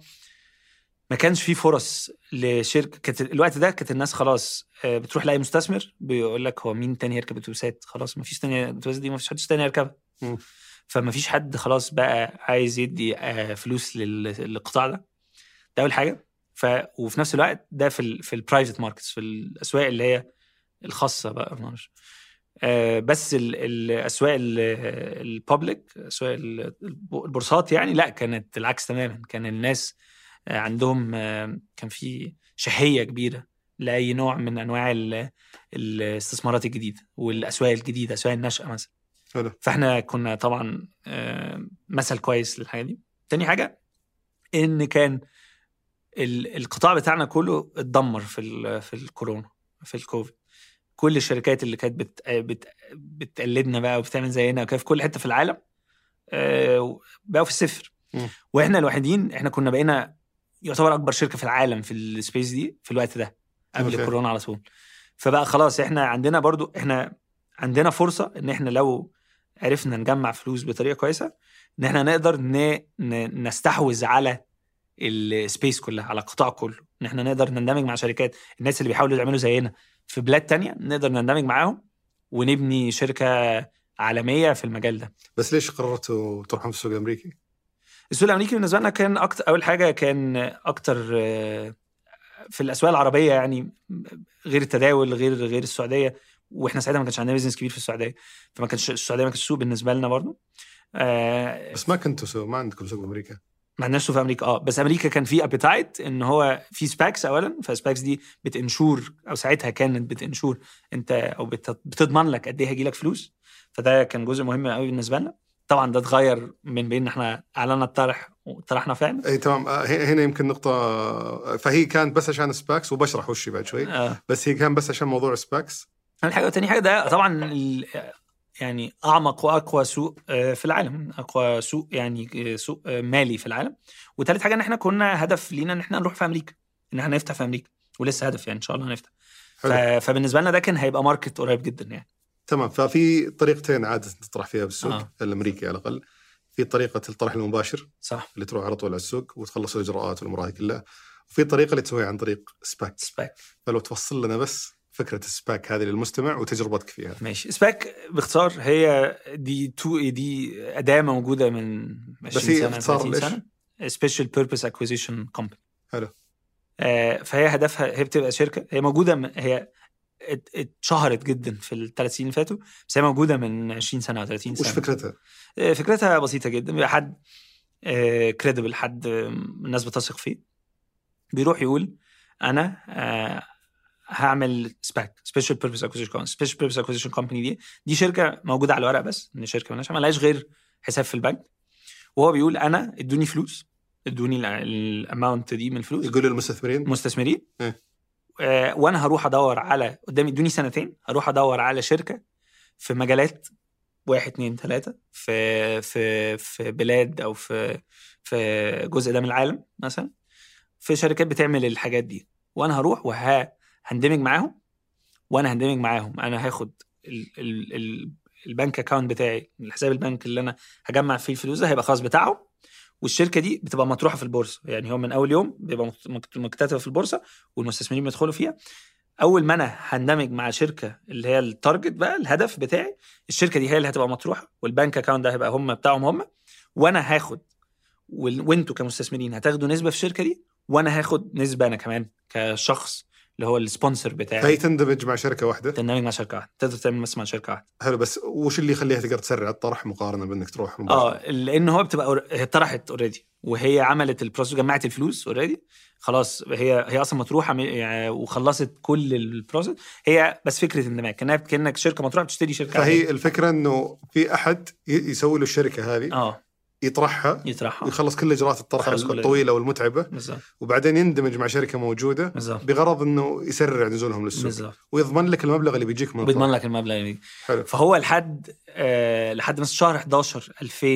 Speaker 3: ما كانش في فرص لشركه كانت الوقت ده كانت الناس خلاص آه، بتروح لاي مستثمر بيقول لك هو مين تاني يركب اتوبيسات خلاص ما فيش تاني الاتوبيسات دي ما فيش حد تاني يركبها
Speaker 1: مم.
Speaker 3: فما فيش حد خلاص بقى عايز يدي آه، فلوس لل- للقطاع ده ده اول حاجه ف وفي نفس الوقت ده في ال في البرايفت ماركتس في الاسواق اللي هي الخاصه بقى معرفش آه، بس ال- الاسواق البابليك اسواق ال- البورصات يعني لا كانت العكس تماما كان الناس آه، عندهم آه، كان في شهيه كبيره لاي نوع من انواع ال- الاستثمارات الجديده والاسواق الجديده اسواق النشأه مثلا
Speaker 1: حلو
Speaker 3: فاحنا كنا طبعا آه، مثل كويس للحاجه دي تاني حاجه ان كان ال- القطاع بتاعنا كله اتدمر في ال- في الكورونا في الكوفيد كل الشركات اللي كانت بت بت بتقلدنا بقى وبتعمل زينا وكده في كل حته في العالم آه، بقوا في الصفر
Speaker 1: مم.
Speaker 3: واحنا الوحيدين احنا كنا بقينا يعتبر اكبر شركه في العالم في السبيس دي في الوقت ده قبل
Speaker 1: أوكي.
Speaker 3: الكورونا على طول فبقى خلاص احنا عندنا برضو احنا عندنا فرصه ان احنا لو عرفنا نجمع فلوس بطريقه كويسه ان احنا نقدر ن... ن... نستحوذ على السبيس كلها على القطاع كله ان احنا نقدر نندمج مع شركات الناس اللي بيحاولوا يعملوا زينا في بلاد تانية نقدر نندمج معاهم ونبني شركه عالميه في المجال ده
Speaker 1: بس ليش قررتوا تروحون في السوق الامريكي؟
Speaker 3: السوق الامريكي بالنسبه لنا كان اكتر اول حاجه كان اكتر آه، في الاسواق العربيه يعني غير التداول غير غير السعوديه واحنا ساعتها ما كانش عندنا بيزنس كبير في السعوديه فما كانش السعوديه ما كانش سوق بالنسبه لنا برضه آه،
Speaker 1: بس ما كنتوا سوق ما عندكم سوق امريكا
Speaker 3: ما عندناش سوق في امريكا اه بس امريكا كان في ابيتايت ان هو في سباكس اولا فسباكس دي بتنشور او ساعتها كانت بتنشور انت او بت- بتضمن لك قد ايه هيجي لك فلوس فده كان جزء مهم قوي بالنسبه لنا طبعا ده اتغير من بين احنا اعلنا الطرح وطرحنا فعلا
Speaker 1: اي تمام آه، هنا هنا يمكن نقطة آه، فهي كانت بس عشان سباكس وبشرح وش بعد شوي
Speaker 3: آه.
Speaker 1: بس هي كان بس عشان موضوع سباكس
Speaker 3: ثاني حاجه تاني حاجه ده طبعا ال- يعني اعمق واقوى سوق آه، في العالم اقوى سوق يعني آه، سوق آه، مالي في العالم وثالث حاجه ان احنا كنا هدف لينا ان احنا نروح في امريكا ان احنا نفتح في امريكا ولسه هدف يعني ان شاء الله هنفتح ف...
Speaker 1: حلو.
Speaker 3: فبالنسبه لنا ده كان هيبقى ماركت قريب جدا يعني
Speaker 1: تمام ففي طريقتين عادة تطرح فيها بالسوق
Speaker 3: آه.
Speaker 1: الامريكي على الاقل في طريقة الطرح المباشر
Speaker 3: صح
Speaker 1: اللي تروح على طول على السوق وتخلص الاجراءات والامور هذه كلها وفي طريقة اللي تسويها عن طريق سباك
Speaker 3: سباك
Speaker 1: فلو تفصل لنا بس فكرة السباك هذه للمستمع وتجربتك فيها
Speaker 3: ماشي سباك باختصار هي دي تو دي اداه موجوده من 20
Speaker 1: هي
Speaker 3: سنه
Speaker 1: اختصار
Speaker 3: 30
Speaker 1: لإيش؟
Speaker 3: سنه سبيشال بيربز اكوزيشن كومباني
Speaker 1: حلو.
Speaker 3: فهي هدفها هي بتبقى شركه هي موجوده من هي ات- اتشهرت جدا في الثلاث سنين اللي فاتوا بس هي موجوده من 20 سنه او 30 سنه
Speaker 1: وش فكرتها؟
Speaker 3: آه، فكرتها بسيطه جدا بيبقى حد كريديبل حد آه، الناس بتثق فيه بيروح يقول انا آه، هعمل سباك سبيشال بيربز اكوزيشن كومباني سبيشال بيربز اكوزيشن كومباني دي دي شركه موجوده على الورق بس ان شركه مالهاش مالهاش غير حساب في البنك وهو بيقول انا ادوني فلوس ادوني الاماونت دي من الفلوس
Speaker 1: يقول للمستثمرين
Speaker 3: مستثمرين
Speaker 1: إيه.
Speaker 3: آه وانا هروح ادور على قدامي ادوني سنتين هروح ادور على شركه في مجالات واحد اتنين تلاته في في في بلاد او في في جزء ده من العالم مثلا في شركات بتعمل الحاجات دي وانا هروح وه هندمج معاهم وانا هندمج معاهم انا هاخد ال ال ال البنك اكاونت بتاعي الحساب البنك اللي انا هجمع فيه الفلوس ده هيبقى خاص بتاعهم والشركه دي بتبقى مطروحه في البورصه يعني هو من اول يوم بيبقى مكت- مكت- مكتتبه في البورصه والمستثمرين بيدخلوا فيها اول ما انا هندمج مع شركه اللي هي التارجت بقى الهدف بتاعي الشركه دي هي اللي هتبقى مطروحه والبنك اكاونت ده هيبقى هم بتاعهم هم وانا هاخد وال- وانتوا كمستثمرين هتاخدوا نسبه في الشركه دي وانا هاخد نسبه انا كمان كشخص اللي هو السبونسر
Speaker 1: فهي
Speaker 3: بتاعي
Speaker 1: تندمج مع شركه واحده
Speaker 3: تندمج مع شركه واحده تقدر تعمل بس مع شركه واحده
Speaker 1: حلو بس وش اللي يخليها تقدر تسرع الطرح مقارنه بانك تروح مباشرة؟
Speaker 3: اه لان هو بتبقى أور- هي طرحت اوريدي وهي عملت البروسيس جمعت الفلوس اوريدي خلاص هي هي اصلا مطروحه م- يعني وخلصت كل البروسيس هي بس فكره اندماج كانها كانك شركه مطروحه بتشتري شركه
Speaker 1: فهي
Speaker 3: عادية.
Speaker 1: الفكره انه في احد ي- يسوي له الشركه هذه
Speaker 3: اه
Speaker 1: يطرحها
Speaker 3: يطرحها
Speaker 1: ويخلص كل اجراءات الطرح
Speaker 3: خلص كل-
Speaker 1: الطويله والمتعبه
Speaker 3: بالظبط
Speaker 1: وبعدين يندمج مع شركه موجوده
Speaker 3: بالظبط
Speaker 1: بغرض انه يسرع نزولهم للسوق
Speaker 3: بالظبط
Speaker 1: ويضمن لك المبلغ اللي بيجيك من
Speaker 3: بيضمن
Speaker 1: الطرح.
Speaker 3: لك المبلغ دي
Speaker 1: حلو
Speaker 3: فهو لحد آه لحد مثلا شهر 11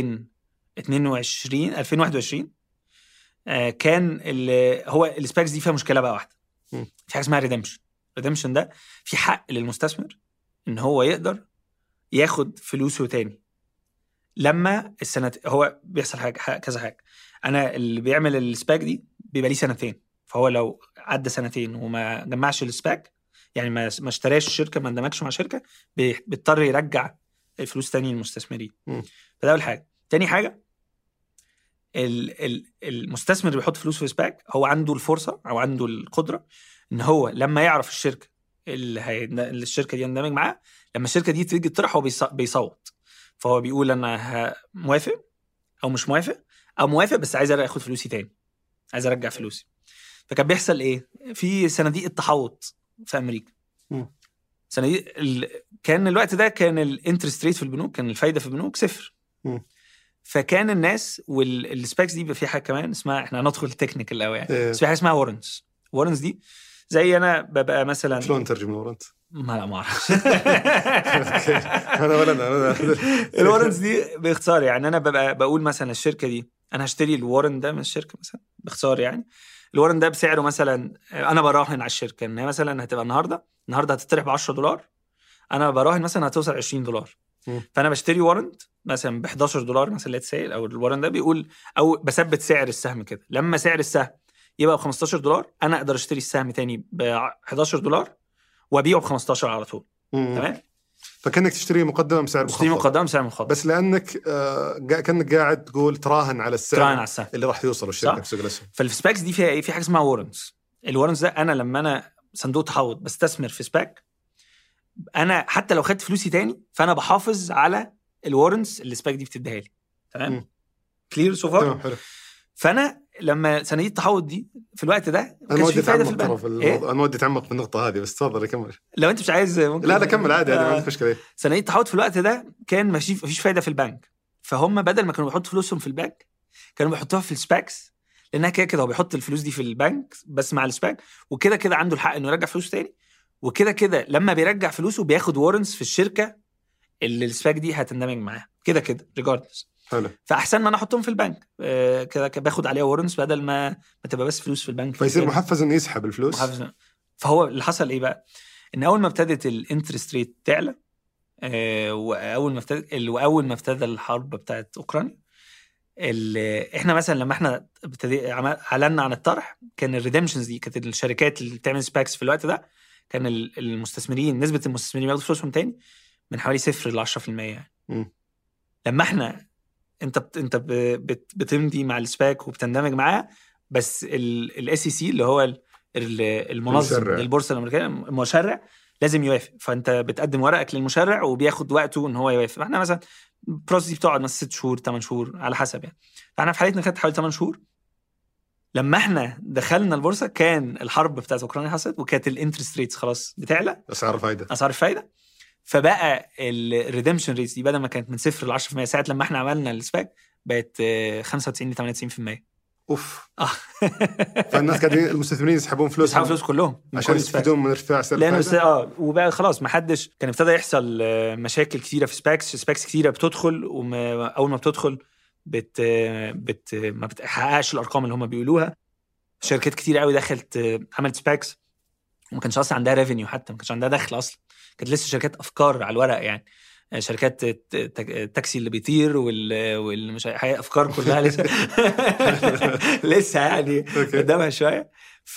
Speaker 3: 2022 2021 آه كان ال- هو السباكس دي فيها مشكله بقى واحده
Speaker 1: مم.
Speaker 3: في حاجه اسمها ريدمشن ريدمشن ده في حق للمستثمر ان هو يقدر ياخد فلوسه تاني لما السنة هو بيحصل حاجه حاجة- كذا حاجه انا اللي بيعمل السباك دي بيبقى ليه سنتين فهو لو عدى سنتين وما جمعش السباك يعني ما ما اشتراش الشركه ما اندمجش مع شركه بي- بيضطر يرجع الفلوس تاني للمستثمرين
Speaker 1: مم.
Speaker 3: فده اول حاجه تاني حاجه ال- ال- المستثمر اللي بيحط فلوس في سباك هو عنده الفرصه او عنده القدره ان هو لما يعرف الشركه اللي, هي... اللي الشركه دي يندمج معاها لما الشركه دي تيجي تطرح هو بيص... بيصوت فهو بيقول انا ه- موافق او مش موافق او موافق بس عايز اخد فلوسي تاني عايز ارجع فلوسي فكان بيحصل ايه في صناديق التحوط في امريكا
Speaker 1: مم.
Speaker 3: صناديق ال... كان الوقت ده كان الانترست ريت في البنوك كان الفايده في البنوك صفر
Speaker 1: مم.
Speaker 3: فكان الناس والسباكس دي بيبقى في حاجه كمان اسمها احنا هندخل تكنيكال قوي يعني
Speaker 1: إيه.
Speaker 3: بس في حاجه اسمها وارنتس وارنتس دي زي انا ببقى مثلا
Speaker 1: شلون ترجم الورنت؟
Speaker 3: ما لا ما اعرفش
Speaker 1: اوكي انا ولا انا انا
Speaker 3: الورنتس دي باختصار يعني انا ببقى بقول مثلا الشركه دي انا هشتري الورن ده من الشركه مثلا باختصار يعني الورن ده بسعره مثلا انا براهن على الشركه ان هي مثلا هتبقى النهارده النهارده هتطرح ب 10 دولار انا براهن مثلا هتوصل 20 دولار
Speaker 1: مم.
Speaker 3: فانا بشتري وارنت مثلا ب 11 دولار مثلا ليتس سيل او الورن ده بيقول او بثبت سعر السهم كده لما سعر السهم يبقى ب 15 دولار انا اقدر اشتري السهم تاني ب 11 دولار وابيعه ب 15 على طول
Speaker 1: مم.
Speaker 3: تمام
Speaker 1: فكانك تشتريه مقدمه بسعر
Speaker 3: تشتري
Speaker 1: مخفض
Speaker 3: مقدمه بسعر مخفض
Speaker 1: بس لانك آه قا- كانك قاعد تقول تراهن على السعر
Speaker 3: تراهن على السهم
Speaker 1: اللي راح يوصل الشركه
Speaker 3: صح.
Speaker 1: في سوق الاسهم
Speaker 3: فالسباكس دي فيها ايه؟ في حاجه اسمها وارنتس الوارنتس ده انا لما انا صندوق تحوط بستثمر في سباك انا حتى لو خدت فلوسي تاني فانا بحافظ على الوارنتس اللي السباك دي بتديها لي تمام
Speaker 1: مم.
Speaker 3: كلير سو فار
Speaker 1: تمام حلو
Speaker 3: فانا لما صناديق التحوط دي في الوقت ده ما
Speaker 1: انا
Speaker 3: كانش
Speaker 1: ما
Speaker 3: في
Speaker 1: ودي
Speaker 3: فايده في
Speaker 1: اتعمق ترى
Speaker 3: البنك
Speaker 1: في
Speaker 3: إيه؟
Speaker 1: الموضوع انا ما ودي اتعمق في النقطه هذه بس تفضل كمل
Speaker 3: لو انت مش عايز ممكن
Speaker 1: لا لا كمل عادي عادي ما
Speaker 3: آه.
Speaker 1: عندك مشكله
Speaker 3: صناديق التحوط في الوقت ده كان مفيش مفيش فايده في البنك فهم بدل ما كانوا بيحطوا فلوسهم في البنك كانوا بيحطوها في السباكس لانها كده كده هو بيحط الفلوس دي في البنك بس مع السباك وكده كده عنده الحق انه يرجع فلوسه تاني وكده كده لما بيرجع فلوسه بياخد وارنتس في الشركه اللي السباك دي هتندمج معاها كده كده ريجاردلس
Speaker 1: حلو
Speaker 3: فاحسن ما انا احطهم في البنك آه، كده كده باخد عليها وارنتس بدل ما ما تبقى بس فلوس في البنك
Speaker 1: فيصير
Speaker 3: كده.
Speaker 1: محفز انه يسحب الفلوس
Speaker 3: محفز فهو اللي حصل ايه بقى؟ ان اول ما ابتدت الانترست ريت تعلى آه، واول ما ابتدت ال- واول ما ابتدى الحرب بتاعت اوكرانيا ال- احنا مثلا لما احنا ابتدي عمل- اعلنا عن الطرح كان الريدمشنز دي كانت الشركات اللي بتعمل سباكس في الوقت ده كان ال- المستثمرين نسبه المستثمرين بياخدوا فلوسهم تاني من حوالي صفر ل 10% يعني
Speaker 1: مم.
Speaker 3: لما احنا انت بت انت ب- بت بتمضي مع السباك وبتندمج معاه بس الاس سي سي اللي هو ال- ال- المنظم
Speaker 1: المشرع.
Speaker 3: للبورصه الامريكيه المشرع لازم يوافق فانت بتقدم ورقك للمشرع وبياخد وقته ان هو يوافق فاحنا مثلا البروسيس دي بتقعد مثلا ست شهور ثمان شهور على حسب يعني فاحنا في حالتنا خدت حوالي 8 شهور لما احنا دخلنا البورصه كان الحرب بتاعت اوكرانيا حصلت وكانت الانترست ريتس خلاص بتعلى
Speaker 1: اسعار فايده
Speaker 3: اسعار الفايده فبقى الريدمشن ريتس دي بدل ما كانت من صفر ل 10% ساعه لما احنا عملنا السباك بقت آه، 95 ل 98%
Speaker 1: اوف
Speaker 3: اه
Speaker 1: فالناس قاعدين المستثمرين يسحبون فلوس
Speaker 3: بيسحبوا فلوس كلهم من
Speaker 1: عشان
Speaker 3: كل السباك.
Speaker 1: يستفيدون من ارتفاع سعر
Speaker 3: لانه بس
Speaker 1: الفائده
Speaker 3: اه وبقى خلاص ما حدش كان ابتدى يحصل آه، مشاكل كتيره في سباكس سباكس كتيره بتدخل واول ما بتدخل بت بت ما بتحققش الارقام اللي هم بيقولوها شركات كتير قوي دخلت آه، عملت سباكس وما كانش اصلا عندها ريفينيو حتى ما كانش عندها دخل اصلا كانت لسه شركات افكار على الورق يعني آه، شركات الت- الت- التاكسي اللي بيطير وال واللي مش هي افكار كلها لسه لسه يعني
Speaker 1: اوكي
Speaker 3: قدامها شويه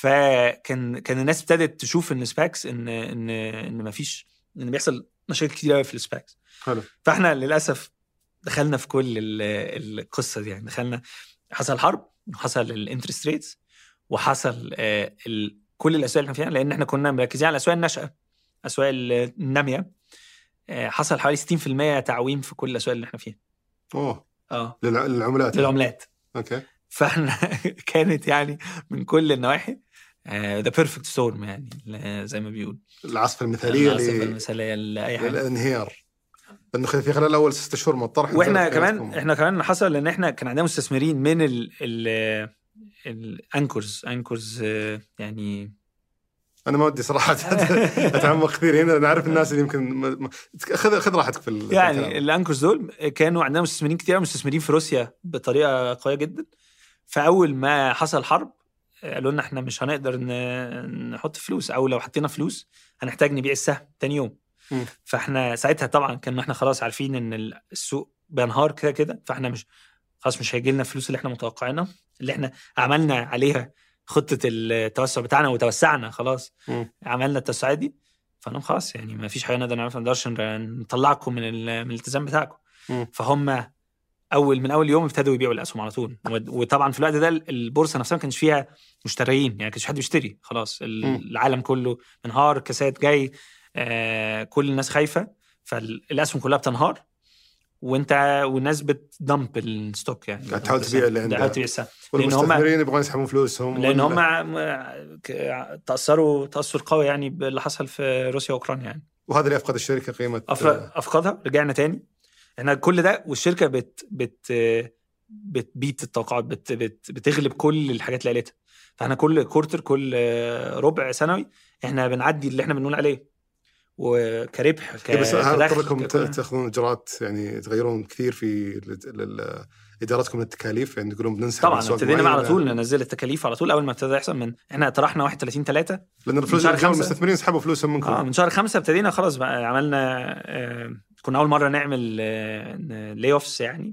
Speaker 3: فكان كان الناس ابتدت تشوف ان سباكس ان ان ان مفيش ان بيحصل مشاكل كتير قوي في السباكس
Speaker 1: حلو
Speaker 3: فاحنا للاسف دخلنا في كل ال- القصه دي يعني دخلنا حصل حرب وحصل الانترست ريتس وحصل آه، ال- كل الاسواق اللي احنا فيها لان احنا كنا مركزين على الاسواق الناشئه الاسواق الناميه آه، حصل حوالي 60% تعويم في كل الاسواق اللي احنا فيها
Speaker 1: اوه
Speaker 3: اه
Speaker 1: للع- للعملات
Speaker 3: للعملات
Speaker 1: اوكي
Speaker 3: فاحنا كانت يعني من كل النواحي ذا بيرفكت ستورم يعني ل- زي ما بيقول
Speaker 1: العاصفه المثاليه
Speaker 3: العاصفة
Speaker 1: ل-
Speaker 3: المثاليه لاي حاجه
Speaker 1: للانهيار لانه خ- في خلال اول ست شهور من الطرح
Speaker 3: واحنا
Speaker 1: نزلت
Speaker 3: كمان
Speaker 1: قيمتكم.
Speaker 3: احنا كمان حصل ان احنا كان عندنا مستثمرين من ال ال الانكرز انكرز يعني
Speaker 1: انا ما ودي صراحه اتعمق كثير هنا انا اعرف الناس اللي يمكن م- م- خذ خذ راحتك في ال- في
Speaker 3: يعني
Speaker 1: الكلام.
Speaker 3: الانكرز دول كانوا عندنا مستثمرين كتير مستثمرين في روسيا بطريقه قويه جدا فاول ما حصل حرب قالوا لنا احنا مش هنقدر ن- نحط فلوس او لو حطينا فلوس هنحتاج نبيع السهم تاني يوم
Speaker 1: مم.
Speaker 3: فاحنا ساعتها طبعا كنا احنا خلاص عارفين ان السوق بينهار كده كده فاحنا مش خلاص مش هيجي لنا الفلوس اللي احنا متوقعينها اللي احنا عملنا عليها خطه التوسع بتاعنا وتوسعنا خلاص
Speaker 1: مم.
Speaker 3: عملنا التوسعات دي فانا خلاص يعني ما فيش حاجه نقدر نعملها ما نقدرش نطلعكم من, ال- من الالتزام بتاعكم
Speaker 1: مم.
Speaker 3: فهم اول من اول يوم ابتدوا يبيعوا الاسهم على طول ود- وطبعا في الوقت ده البورصه نفسها ما كانش فيها مشتريين يعني ما كانش حد بيشتري خلاص ال-
Speaker 1: مم.
Speaker 3: العالم كله انهار كاسات جاي آه كل الناس خايفه فالاسهم كلها بتنهار وانت والناس بتدمب الستوك يعني
Speaker 1: قاعد تحاول تبيع اللي عندها.
Speaker 3: تحاول تبيع السهم لان هم
Speaker 1: والمستثمرين يبغون يسحبون فلوسهم
Speaker 3: لان هم
Speaker 1: ولا-
Speaker 3: تاثروا تاثر قوي يعني باللي حصل في روسيا واوكرانيا يعني
Speaker 1: وهذا اللي افقد الشركه قيمه
Speaker 3: أف- افقدها رجعنا تاني احنا كل ده والشركه بت بت بتبيت التوقعات بت بت بتغلب كل الحاجات اللي قالتها فاحنا كل كورتر كل ربع سنوي احنا بنعدي اللي احنا بنقول عليه وكربح ك-
Speaker 1: إيه بس هل
Speaker 3: كدخل،
Speaker 1: اضطركم ت-
Speaker 3: ككل-
Speaker 1: تاخذون اجراءات يعني تغيرون كثير في ل- لل- ادارتكم للتكاليف يعني تقولون بننسحب
Speaker 3: طبعا
Speaker 1: من أسواق
Speaker 3: ابتدينا بقى على
Speaker 1: معينة.
Speaker 3: طول ننزل التكاليف على طول اول ما ابتدى يحصل من احنا طرحنا 31 3
Speaker 1: لان الفلوس
Speaker 3: شهر
Speaker 1: الجو
Speaker 3: خمسة.
Speaker 1: المستثمرين يسحبوا فلوسهم منكم
Speaker 3: اه من شهر خمسة ابتدينا خلاص بقى عملنا آه كنا اول مره نعمل لاي اوفس يعني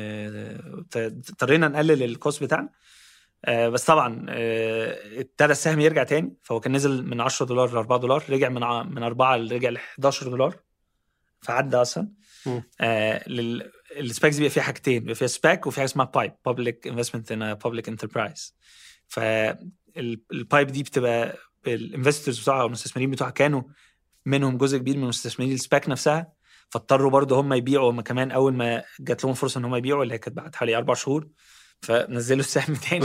Speaker 3: آه، اضطرينا نقلل الكوست بتاعنا آه بس طبعا آه، ابتدى السهم يرجع تاني فهو كان نزل من 10 دولار ل 4 دولار رجع من ع- من 4 رجع ل 11 دولار فعدى اصلا
Speaker 1: مم.
Speaker 3: آه لل... السباكس بيبقى فيها حاجتين بيبقى فيها سباك وفي حاجه اسمها بايب بابليك انفستمنت ان بابليك انتربرايز فالبايب دي بتبقى الانفسترز بتوعها او المستثمرين بتوعها كانوا منهم جزء كبير من مستثمرين السباك نفسها فاضطروا برضه هم يبيعوا هم كمان اول ما جات لهم فرصه ان هم يبيعوا اللي هي كانت بعد حوالي اربع شهور فنزلوا السهم تاني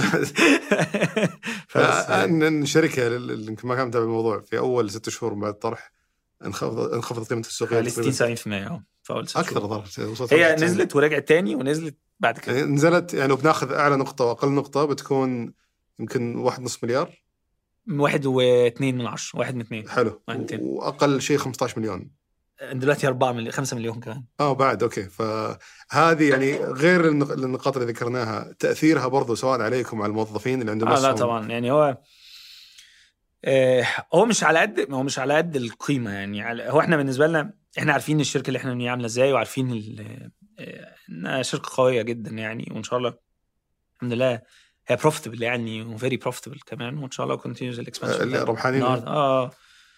Speaker 1: ف- ان إن الشركه اللي يمكن ما كان متابع الموضوع في اول ست شهور بعد الطرح انخفض انخفضت قيمه السوقيه
Speaker 3: حوالي
Speaker 1: تقريباً
Speaker 3: 60 70% اه في اول ست
Speaker 1: اكثر
Speaker 3: شهور.
Speaker 1: ضرر وصلت
Speaker 3: هي
Speaker 1: 95.
Speaker 3: نزلت ورجعت تاني ونزلت بعد كده
Speaker 1: يعني نزلت يعني لو بناخذ اعلى نقطه واقل نقطه بتكون يمكن واحد نص مليار
Speaker 3: واحد واثنين من عشرة واحد من اثنين
Speaker 1: حلو
Speaker 3: واحد ميتين.
Speaker 1: واقل شيء 15 مليون
Speaker 3: دلوقتي 4 مليون 5 مليون كمان
Speaker 1: اه بعد اوكي فهذه يعني غير النق- النقاط اللي ذكرناها تاثيرها برضو سواء عليكم على الموظفين اللي عندهم
Speaker 3: اه لا
Speaker 1: أسهم.
Speaker 3: طبعا يعني هو آه هو مش على قد هو مش على قد القيمه يعني على هو احنا بالنسبه لنا احنا عارفين الشركه اللي احنا بنبنيها عامله ازاي وعارفين ال- آه، انها شركه قويه جدا يعني وان شاء الله الحمد لله هي بروفيتبل يعني وفيري بروفيتبل كمان وان شاء الله كونتينيوز
Speaker 1: آه،
Speaker 3: الاكسبانشن
Speaker 1: اللي ربحانين
Speaker 3: النهارده اه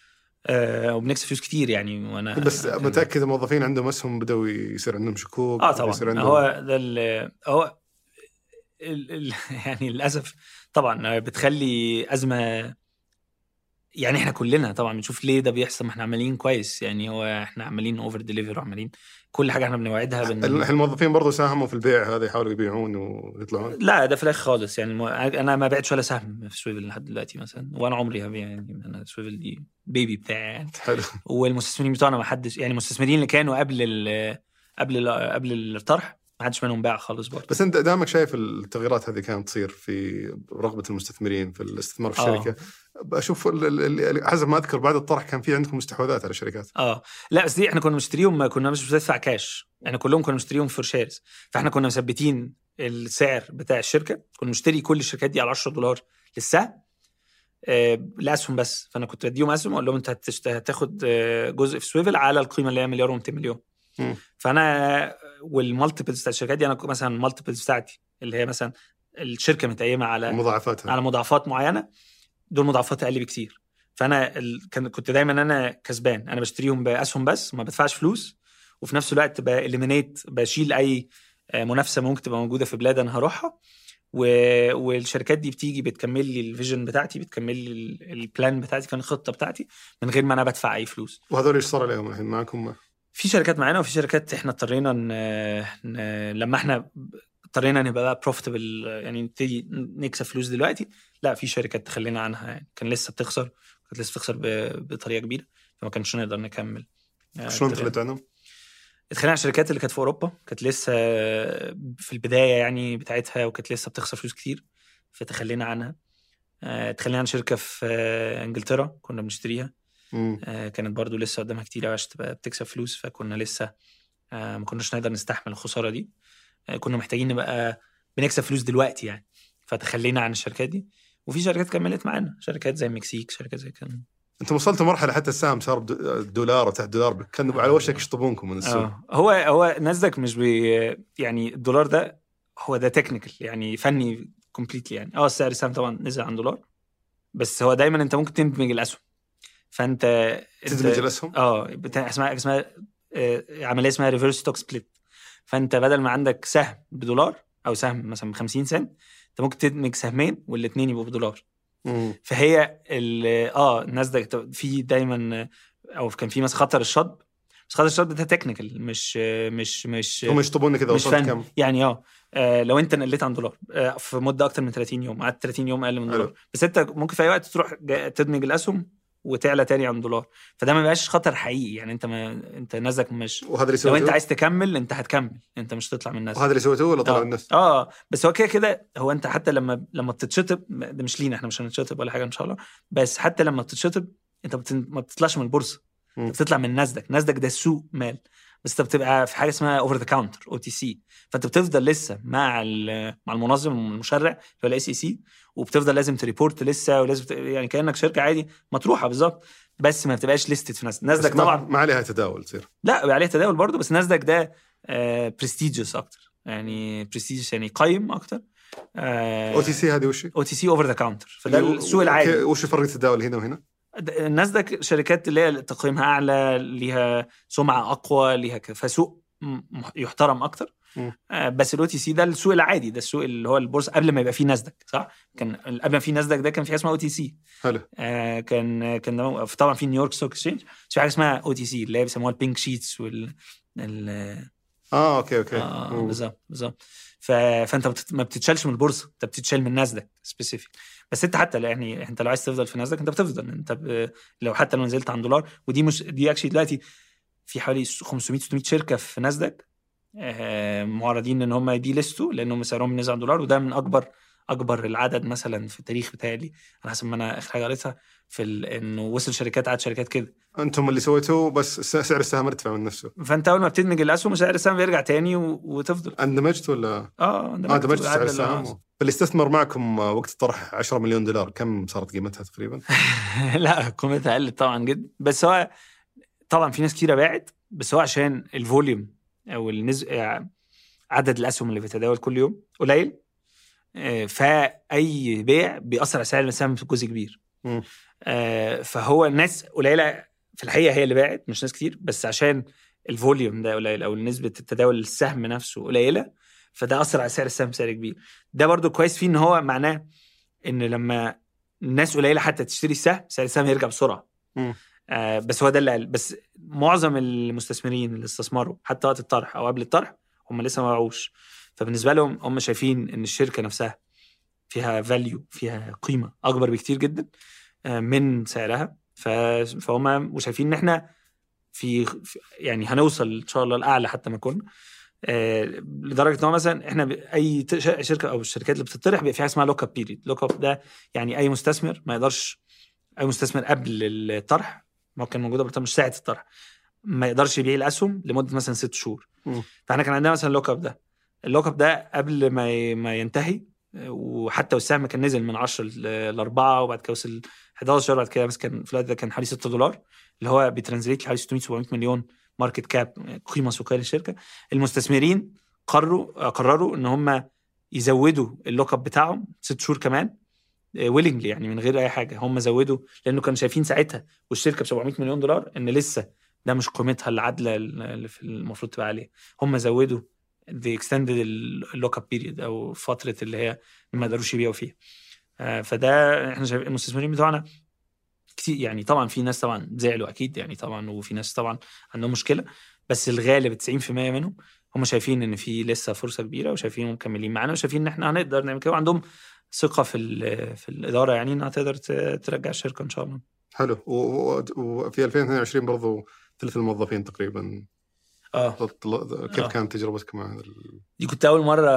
Speaker 3: آه، وبنكسب فلوس كتير يعني وانا
Speaker 1: بس
Speaker 3: كان-
Speaker 1: متاكد الموظفين عندهم اسهم بدأوا يصير عندهم شكوك
Speaker 3: اه طبعا
Speaker 1: يصير عندهم
Speaker 3: هو ده ال- هو ال ال يعني للاسف طبعا بتخلي ازمه يعني احنا كلنا طبعا بنشوف ليه ده بيحصل ما احنا عمالين كويس يعني هو احنا عمالين اوفر ديليفر وعمالين كل حاجه احنا بنوعدها بن...
Speaker 1: ال- الموظفين برضو ساهموا في البيع هذا يحاولوا يبيعون ويطلعون
Speaker 3: لا ده في الاخر خالص يعني المو... انا ما بعتش ولا سهم في سويفل لحد دلوقتي مثلا وانا عمري هبيع يعني انا سويفل دي بيبي بتاعي يعني
Speaker 1: حلو
Speaker 3: والمستثمرين بتوعنا ما حدش يعني المستثمرين اللي كانوا قبل ال... قبل ال... قبل الطرح ما حدش منهم باع خالص برضه
Speaker 1: بس انت دامك شايف التغييرات هذه كانت تصير في رغبه المستثمرين في الاستثمار في
Speaker 3: آه.
Speaker 1: الشركه اشوف ال- ال- ال- حسب ما اذكر بعد الطرح كان في عندكم استحواذات على الشركات
Speaker 3: اه لا بس دي احنا كنا مشتريهم ما كنا مش بندفع كاش احنا كلهم كنا مشتريهم فور شيرز فاحنا كنا مثبتين السعر بتاع الشركه كنا مشتري كل الشركات دي على 10 دولار للسهم آه الاسهم بس فانا كنت بديهم اسهم اقول لهم انت هتشت- هتاخد آه، جزء في سويفل على القيمه اللي هي مليار و200 مليون
Speaker 1: مم.
Speaker 3: فانا والمالتيبلز بتاع الشركات دي انا مثلا المالتيبلز بتاعتي اللي هي مثلا الشركه متقيمه على
Speaker 1: مضاعفاتها
Speaker 3: على مضاعفات معينه دول مضاعفات اقل بكتير فانا ال... كان كنت دايما انا كسبان انا بشتريهم باسهم بس ما بدفعش فلوس وفي نفس الوقت باليمينيت بشيل اي آه، منافسه ممكن تبقى موجوده في بلاد انا هروحها و... والشركات دي بتيجي بتكمل لي الفيجن بتاعتي بتكمل لي ال- البلان بتاعتي كان الخطه بتاعتي من غير ما انا بدفع اي فلوس
Speaker 1: وهذول ايش صار عليهم الحين معكم
Speaker 3: في شركات معانا وفي شركات احنا اضطرينا ن... ن... لما احنا اضطرينا نبقى بقى بروفيتبل يعني نبتدي نكسب فلوس دلوقتي لا في شركات تخلينا عنها يعني كان لسه بتخسر كانت لسه بتخسر ب... بطريقه كبيره فما كانش نقدر نكمل آه،
Speaker 1: شلون
Speaker 3: الطريقة.
Speaker 1: تخليت عنهم؟
Speaker 3: اتخانقنا على الشركات اللي كانت في اوروبا كانت لسه في البدايه يعني بتاعتها وكانت لسه بتخسر فلوس كتير فتخلينا عنها آه، اتخلينا عن شركه في آه، انجلترا كنا بنشتريها
Speaker 1: مم.
Speaker 3: آه، كانت برضو لسه قدامها كتير قوي عشان تبقى بتكسب فلوس فكنا لسه آه، ما كناش نقدر نستحمل الخساره دي آه، كنا محتاجين نبقى بنكسب فلوس دلوقتي يعني فتخلينا عن الشركات دي وفي شركات كملت معانا شركات زي المكسيك شركات زي كده
Speaker 1: انتم وصلتوا مرحله حتى السهم صار بدو- دولار وتحت دولار كانوا على وشك يشطبونكم من السوق
Speaker 3: اه هو هو ناسداك مش بي يعني الدولار ده هو ده تكنيكال يعني فني كومبليتلي يعني اه السعر السهم طبعا نزل عن دولار بس هو دايما انت ممكن تدمج الاسهم فانت أنت-
Speaker 1: تدمج الاسهم
Speaker 3: اه بتاع اسمها اسمها آه، عمليه اسمها ريفرس ستوك سبليت فانت بدل ما عندك سهم بدولار او سهم مثلا ب 50 سنت انت ممكن تدمج سهمين والاثنين يبقوا بدولار
Speaker 1: مم.
Speaker 3: فهي ال- اه ناسداك في دايما او كان في مثلا خطر الشطب بس خطر الشطب ده تكنيكال مش مش مش
Speaker 1: هم يشطبون كذا
Speaker 3: مش
Speaker 1: وصلت
Speaker 3: فن
Speaker 1: كم؟
Speaker 3: يعني اه آه، لو انت نقلت عن دولار آه، في مده اكتر من 30 يوم قعدت 30 يوم اقل من
Speaker 1: حلو.
Speaker 3: دولار بس انت ممكن في اي وقت تروح جا- تدمج الاسهم وتعلى تاني عن دولار فده ما بيبقاش خطر حقيقي يعني انت ما انت نازك مش
Speaker 1: وهذا اللي
Speaker 3: لو
Speaker 1: سويتوه؟
Speaker 3: انت عايز تكمل انت هتكمل انت مش تطلع من الناس
Speaker 1: وهذا اللي سويتوه ولا طلع
Speaker 3: اه
Speaker 1: الناس؟
Speaker 3: اه بس هو كده كده هو انت حتى لما لما بتتشطب ده مش لينا احنا مش هنتشطب ولا حاجه ان شاء الله بس حتى لما بتتشطب انت بتن... ما بتطلعش من البورصه
Speaker 1: مم.
Speaker 3: انت بتطلع من ناسداك ناسداك ده سوق مال بس انت بتبقى في حاجه اسمها اوفر ذا كاونتر او تي سي فانت بتفضل لسه مع ال- مع المنظم والمشرع اللي هو الاي سي سي وبتفضل لازم تريبورت لسه ولازم ت... يعني كانك شركه عادي مطروحه بالظبط بس ما بتبقاش ليستد في ناسداك ناسداك
Speaker 1: بس ما-
Speaker 3: طبعا
Speaker 1: ما عليها تداول تصير
Speaker 3: لا بيبقى عليه تداول برضه بس ناسداك ده برستيجيوس اكتر يعني برستيجيوس يعني قيم اكتر
Speaker 1: او تي سي هذه وش هي؟
Speaker 3: او تي سي اوفر ذا كاونتر فده السوق العادي
Speaker 1: أوكي، وش فرق التداول هنا وهنا؟
Speaker 3: الناسداك شركات اللي هي تقييمها اعلى ليها سمعه اقوى ليها ك- فسوق م- يحترم اكتر
Speaker 1: مم.
Speaker 3: آه، بس الاو تي سي ده السوق العادي ده السوق اللي هو البورصه قبل ما يبقى فيه ناسداك صح كان قبل ما فيه ناسداك ده كان في حاجه اسمها او تي سي
Speaker 1: حلو
Speaker 3: آه، كان كان ده- طبعا في نيويورك ستوك اكسشينج بس في حاجه اسمها او تي سي اللي هي بيسموها البينك شيتس وال ال-
Speaker 1: اه اوكي اوكي
Speaker 3: اه
Speaker 1: مم.
Speaker 3: بالظبط بالظبط ف... فانت بتت... ما بتتشالش من البورصه انت بتتشال من ناسداك سبيسيفيك بس انت حتى لا- يعني انت لو عايز تفضل في ناسداك انت بتفضل انت ب... لو حتى لو نزلت عن دولار ودي مش دي اكشلي دلوقتي في حوالي 500 600 شركه في ناسداك آه، معرضين ان هم دي ليستو لانهم سعرهم نزل عن دولار وده من اكبر اكبر العدد مثلا في التاريخ بتاعي على حسب ما انا اخر حاجه قريتها في ال- انه وصل شركات عدد شركات كده
Speaker 1: انتم اللي سويتوه بس س- سعر السهم ارتفع من نفسه
Speaker 3: فانت اول ما بتدمج الاسهم سعر السهم بيرجع تاني و... وتفضل
Speaker 1: اندمجت ولا
Speaker 3: اه
Speaker 1: اه اندمجت سعر السهم فاللي استثمر معكم آه، وقت الطرح 10 مليون دولار كم صارت قيمتها تقريبا؟
Speaker 3: لا قيمتها قلت طبعا جدا بس هو طبعا في ناس كتيره باعت بس هو عشان الفوليوم او النز... آه، عدد الاسهم اللي بتتداول كل يوم قليل آه، فاي بيع بيأثر على سعر السهم بجزء كبير
Speaker 1: مم.
Speaker 3: آه، فهو الناس قليله في الحقيقه هي اللي باعت مش ناس كتير بس عشان الفوليوم ده قليل او نسبه التداول السهم نفسه قليله فده اثر على سعر السهم بسعر كبير ده برضو كويس فيه ان هو معناه ان لما الناس قليله حتى تشتري السهم سعر السهم يرجع بسرعه
Speaker 1: مم.
Speaker 3: آه بس هو ده اللي قال بس معظم المستثمرين اللي استثمروا حتى وقت الطرح او قبل الطرح هم لسه ما باعوش فبالنسبه لهم هم شايفين ان الشركه نفسها فيها فاليو فيها قيمه اكبر بكتير جدا آه، من سعرها ف- فهم وشايفين ان احنا في في- يعني هنوصل ان شاء الله لاعلى حتى ما كنا آه، لدرجه ان هو مثلا احنا ب- اي ت- ش- شركه او الشركات اللي بتطرح بيبقى فيها اسمها لوك اب بيريد لوك اب ده يعني اي مستثمر ما يقدرش اي مستثمر قبل الطرح ما هو كان موجوده برضه مش ساعه الطرح ما يقدرش يبيع الاسهم لمده مثلا ست شهور
Speaker 1: مم.
Speaker 3: فاحنا كان عندنا مثلا اللوك اب ده اللوك اب ده قبل ما ي- ما ينتهي وحتى والسهم كان نزل من 10 ل 4 وبعد كده وصل 11 بعد كده بس كان في الوقت ده كان حوالي 6 دولار اللي هو بيترانزليت حوالي 600 700 مليون ماركت كاب قيمه سوقيه للشركه المستثمرين قرروا قرروا ان هم يزودوا اللوك اب بتاعهم ست شهور كمان ويلنجلي يعني من غير اي حاجه هم زودوا لانه كانوا شايفين ساعتها والشركه ب 700 مليون دولار ان لسه ده مش قيمتها العادله اللي في المفروض تبقى عليها هم زودوا the extended اللوك اب بيريد او فتره اللي هي ما يقدروش يبيعوا فيها آه، فده احنا شايف المستثمرين بتوعنا كتير يعني طبعا في ناس طبعا زعلوا اكيد يعني طبعا وفي ناس طبعا عندهم مشكله بس الغالب 90% منهم هم شايفين ان في لسه فرصه كبيره وشايفين مكملين معانا وشايفين ان احنا هنقدر نعمل كده وعندهم ثقه في ال- في الاداره يعني انها تقدر ت- ترجع الشركه ان شاء الله
Speaker 1: حلو و- و- وفي 2022 برضو ثلث الموظفين تقريبا
Speaker 3: اه
Speaker 1: طل- كيف
Speaker 3: آه.
Speaker 1: كانت تجربتك مع هذا ال-
Speaker 3: دي كنت اول مره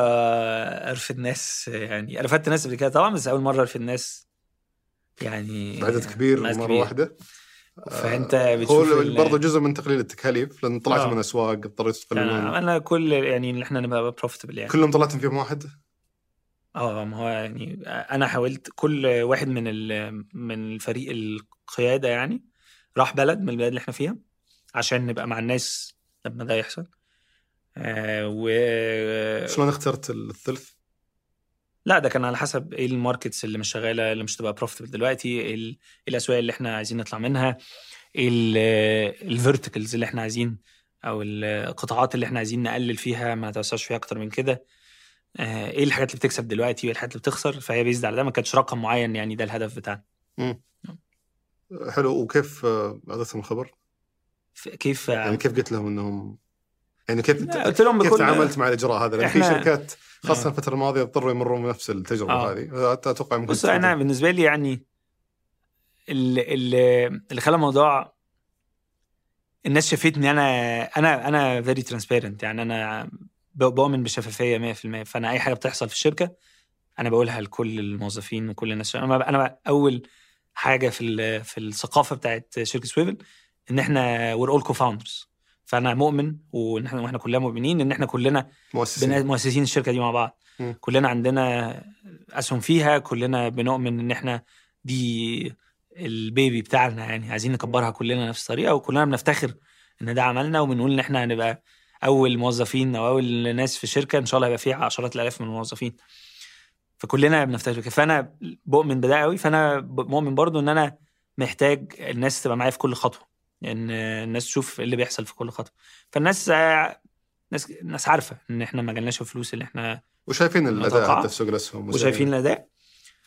Speaker 3: ارفد ناس يعني انا رفدت ناس قبل كده طبعا بس اول مره ارفد ناس يعني
Speaker 1: بعدد كبير
Speaker 3: ناس
Speaker 1: مره
Speaker 3: كبير.
Speaker 1: واحده
Speaker 3: فانت
Speaker 1: هو
Speaker 3: بتشوف ال-
Speaker 1: برضه جزء من تقليل التكاليف لان طلعت
Speaker 3: آه.
Speaker 1: من اسواق اضطريتوا
Speaker 3: يعني
Speaker 1: تقللون
Speaker 3: عملنا كل يعني اللي احنا نبقى بروفيتبل يعني
Speaker 1: كلهم طلعتم فيهم واحد؟
Speaker 3: اه ما هو يعني انا حاولت كل واحد من ال- من الفريق القياده يعني راح بلد من البلاد اللي احنا فيها عشان نبقى مع الناس لما ده يحصل آه و
Speaker 1: شلون اخترت الثلث؟
Speaker 3: لا ده كان على حسب ايه الماركتس اللي مش شغاله اللي مش تبقى بروفيتبل دلوقتي ايه ال- إيه الاسواق اللي احنا عايزين نطلع منها ايه الفيرتيكلز اللي احنا عايزين او القطاعات اللي احنا عايزين نقلل فيها ما نتوسعش فيها اكتر من كده آه، ايه الحاجات اللي بتكسب دلوقتي وايه الحاجات اللي بتخسر فهي بيزد على ده ما كانش رقم معين يعني ده الهدف بتاعنا
Speaker 1: حلو وكيف آه، اعطيتهم الخبر؟
Speaker 3: ف- كيف
Speaker 1: يعني كيف قلت لهم انهم يعني كيف
Speaker 3: لا، قلت لهم
Speaker 1: كيف
Speaker 3: بكل
Speaker 1: تعاملت مع الاجراء هذا؟ لان في
Speaker 3: إحنا-
Speaker 1: شركات خاصه
Speaker 3: آه.
Speaker 1: الفتره الماضيه اضطروا يمرون بنفس التجربه
Speaker 3: آه.
Speaker 1: هذه اتوقع ممكن
Speaker 3: بص انا بالنسبه لي يعني اللي, اللي, اللي خلى الموضوع الناس شافتني انا انا انا فيري ترانسبيرنت يعني انا ب- بؤمن بالشفافيه 100% فانا اي حاجه بتحصل في الشركه انا بقولها لكل الموظفين وكل الناس انا انا اول حاجه في ال- في الثقافه بتاعت شركه سويفل ان احنا وير اول كوفاوندرز فانا مؤمن وان احنا واحنا كلنا مؤمنين ان احنا كلنا
Speaker 1: مؤسسين
Speaker 3: بن- مؤسسين الشركه دي مع بعض
Speaker 1: مم.
Speaker 3: كلنا عندنا اسهم فيها كلنا بنؤمن ان احنا دي البيبي بتاعنا يعني عايزين نكبرها كلنا نفس الطريقه وكلنا بنفتخر ان ده عملنا وبنقول ان احنا هنبقى اول موظفين او اول ناس في الشركه ان شاء الله هيبقى فيها عشرات الالاف من الموظفين فكلنا بنفتخر كده فانا بؤمن بده قوي فانا ب- مؤمن برضو ان انا محتاج الناس تبقى معايا في كل خطوه ان الناس تشوف إيه اللي بيحصل في كل خطوه فالناس ناس الناس عارفه ان احنا ما جالناش الفلوس اللي احنا
Speaker 1: وشايفين الاداء
Speaker 3: متوقعة.
Speaker 1: حتى في سوق الاسهم
Speaker 3: وشايفين الاداء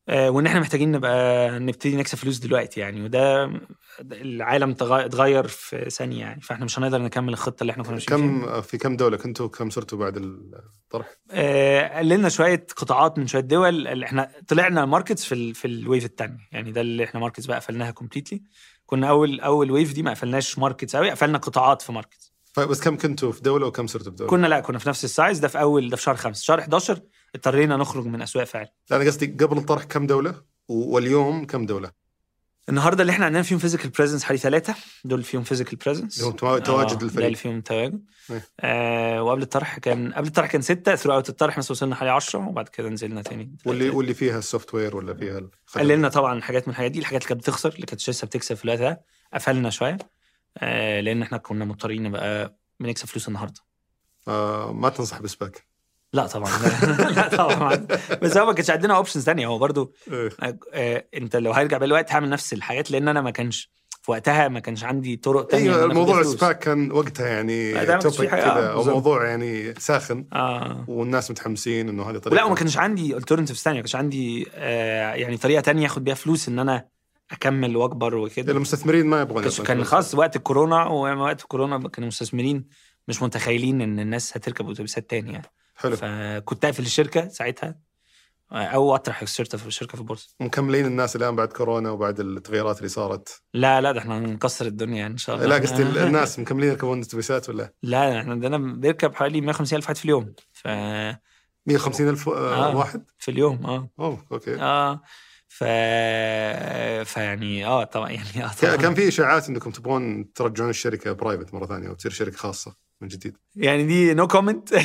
Speaker 3: آه، وان احنا محتاجين نبقى نبتدي نكسب فلوس دلوقتي يعني وده ده العالم تغ- اتغير في ثانيه يعني فاحنا مش هنقدر نكمل الخطه اللي احنا كنا ماشيين فيها
Speaker 1: كم في كم دوله كنتوا كم صرتوا بعد الطرح؟
Speaker 3: آه، قللنا شويه قطاعات من شويه دول اللي احنا طلعنا ماركتس في ال في الويف الثانيه يعني ده اللي احنا ماركتس بقى قفلناها كومبليتلي كنا اول اول ويف دي ما قفلناش ماركتس قوي قفلنا قطاعات في ماركتس
Speaker 1: بس كم كنتوا في دوله وكم صرتوا في دوله؟
Speaker 3: كنا لا كنا في نفس السايز ده في اول ده في شهر خمسة شهر 11 اضطرينا نخرج من اسواق فعلا
Speaker 1: لا انا قصدي قبل الطرح كم دوله؟ و- واليوم كم دوله؟
Speaker 3: النهارده اللي احنا عندنا فيهم فيزيكال بريزنس حوالي ثلاثه دول فيهم فيزيكال بريزنس
Speaker 1: اللي هم توا- تواجد
Speaker 3: ده
Speaker 1: الفريق.
Speaker 3: اللي فيهم تواجد
Speaker 1: إيه.
Speaker 3: آه وقبل الطرح كان قبل الطرح كان سته ثرو اوت الطرح مثلا وصلنا حوالي 10 وبعد كده نزلنا تاني
Speaker 1: واللي واللي فيها السوفت وير ولا فيها الخدمات؟
Speaker 3: قللنا طبعا حاجات من الحاجات دي الحاجات اللي كانت بتخسر اللي كانت لسه بتكسب في الوقت ده قفلنا شويه آه لان احنا كنا مضطرين نبقى بنكسب فلوس النهارده
Speaker 1: آه ما تنصح بسباك
Speaker 3: لا طبعا لا طبعا بس هو ما كانش عندنا اوبشنز ثانيه هو برضو
Speaker 1: إيه.
Speaker 3: آه، آه، انت لو هرجع بقى الوقت هعمل نفس الحاجات لان انا ما كانش في وقتها ما كانش عندي طرق تانية إن
Speaker 1: ايوه
Speaker 3: أنا آخد
Speaker 1: الموضوع
Speaker 3: بيها فلوس.
Speaker 1: السباك كان وقتها يعني
Speaker 3: لا، ده ما كانش
Speaker 1: توبيك
Speaker 3: فيه حاجة،
Speaker 1: كذا
Speaker 3: آه،
Speaker 1: او
Speaker 3: بالظبط.
Speaker 1: موضوع يعني ساخن
Speaker 3: اه
Speaker 1: والناس متحمسين انه هذه طريقه
Speaker 3: لا وما كانش عندي alternatives ثانيه ما كانش عندي آه يعني طريقه تانية اخد بيها فلوس ان انا اكمل واكبر وكده
Speaker 1: المستثمرين ما يبغون
Speaker 3: كانش-
Speaker 1: يعطونك
Speaker 3: كان
Speaker 1: فلوس.
Speaker 3: خلاص وقت الكورونا ووقت الكورونا كانوا المستثمرين مش متخيلين ان الناس هتركب اتوبيسات تاني يعني
Speaker 1: حلو
Speaker 3: فكنت اقفل الشركه ساعتها او اطرح الشركه في الشركه في البورصه
Speaker 1: مكملين الناس الان بعد كورونا وبعد التغييرات اللي صارت
Speaker 3: لا لا ده احنا هنكسر الدنيا يعني ان شاء الله
Speaker 1: لا قصدي الناس مكملين يركبون اتوبيسات ولا
Speaker 3: لا احنا عندنا بيركب حوالي 150 الف واحد في اليوم ف
Speaker 1: 150 الف آه.
Speaker 3: آه.
Speaker 1: واحد
Speaker 3: في اليوم اه
Speaker 1: اوه اوكي
Speaker 3: اه ف فيعني اه طبعا يعني اه
Speaker 1: ك-
Speaker 3: طبعا
Speaker 1: كان في اشاعات انكم تبغون ترجعون الشركه برايفت مره ثانيه وتصير شركه خاصه من جديد
Speaker 3: يعني دي نو كومنت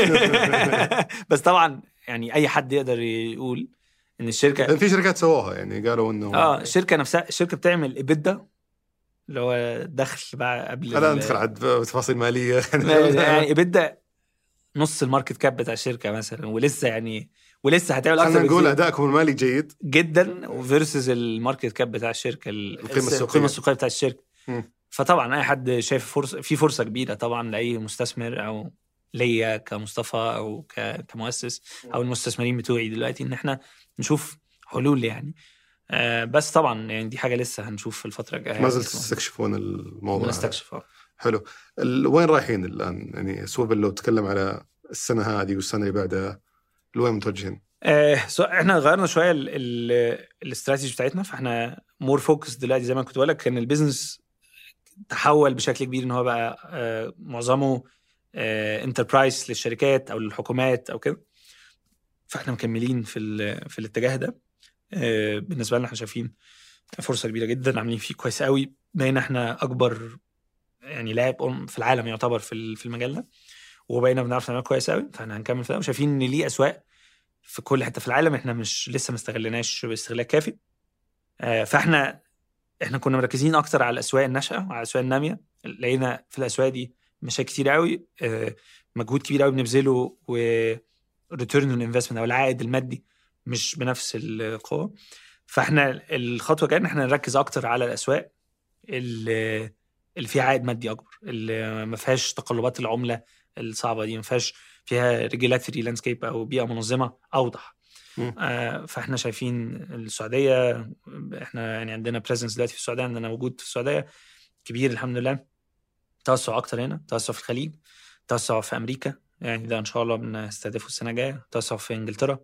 Speaker 3: بس طبعا يعني اي حد يقدر يقول ان الشركه
Speaker 1: لان في شركات سووها يعني قالوا انه
Speaker 3: اه الشركه نفسها الشركه بتعمل ابدا اللي هو دخل بقى قبل
Speaker 1: لا
Speaker 3: ال-
Speaker 1: ندخل عاد تفاصيل ماليه
Speaker 3: يعني ابدا نص الماركت كاب بتاع الشركه مثلا ولسه يعني ولسه هتعمل اكتر
Speaker 1: خلينا نقول
Speaker 3: بكتير
Speaker 1: ادائكم المالي جيد
Speaker 3: جدا فيرسز الماركت كاب بتاع الشركه ال-
Speaker 1: القيمة السوقية.
Speaker 3: القيمه السوقيه بتاع الشركه
Speaker 1: مم.
Speaker 3: فطبعا اي حد شايف فرصه في فرصه كبيره طبعا لاي مستثمر او ليا كمصطفى او ك- كمؤسس او المستثمرين بتوعي دلوقتي ان احنا نشوف حلول يعني آه بس طبعا يعني دي حاجه لسه هنشوف في الفتره الجايه
Speaker 1: ما زلت تستكشفون الموضوع
Speaker 3: بنستكشف آه.
Speaker 1: حلو ال- وين رايحين الان يعني سوبل لو تكلم على السنه هذه والسنه اللي بعدها لوين متوجهين؟
Speaker 3: آه سو احنا غيرنا شويه ال- ال- الاستراتيجي بتاعتنا فاحنا مور فوكس دلوقتي زي ما كنت بقول لك كان البيزنس تحول بشكل كبير ان هو بقى آه معظمه انتربرايز للشركات او للحكومات او كده فاحنا مكملين في ال- في الاتجاه ده آه بالنسبه لنا احنا شايفين فرصه كبيره جدا عاملين فيه كويس قوي بقينا احنا اكبر يعني لاعب في العالم يعتبر في ال- في المجال ده وبقينا بنعرف نعمل كويس قوي فاحنا هنكمل في ده وشايفين ان ليه اسواق في كل حته في العالم احنا مش لسه ما استغلناش باستغلال كافي آه، فاحنا احنا كنا مركزين اكتر على الاسواق الناشئه وعلى الاسواق الناميه لقينا في الاسواق دي مشاكل كتير قوي آه، مجهود كبير قوي بنبذله و ريتيرن انفستمنت او العائد المادي مش بنفس القوه فاحنا الخطوه الجايه ان احنا نركز اكتر على الاسواق اللي اللي فيها عائد مادي اكبر اللي ما فيهاش تقلبات العمله الصعبه دي ما فيهاش فيها ريجولاتوري لاندسكيب او بيئه منظمه اوضح
Speaker 1: مم.
Speaker 3: آه فاحنا شايفين السعوديه احنا يعني عندنا بريزنس دلوقتي في السعوديه عندنا وجود في السعوديه كبير الحمد لله توسع اكتر هنا توسع في الخليج توسع في امريكا يعني ده ان شاء الله بنستهدفه السنه الجايه توسع في انجلترا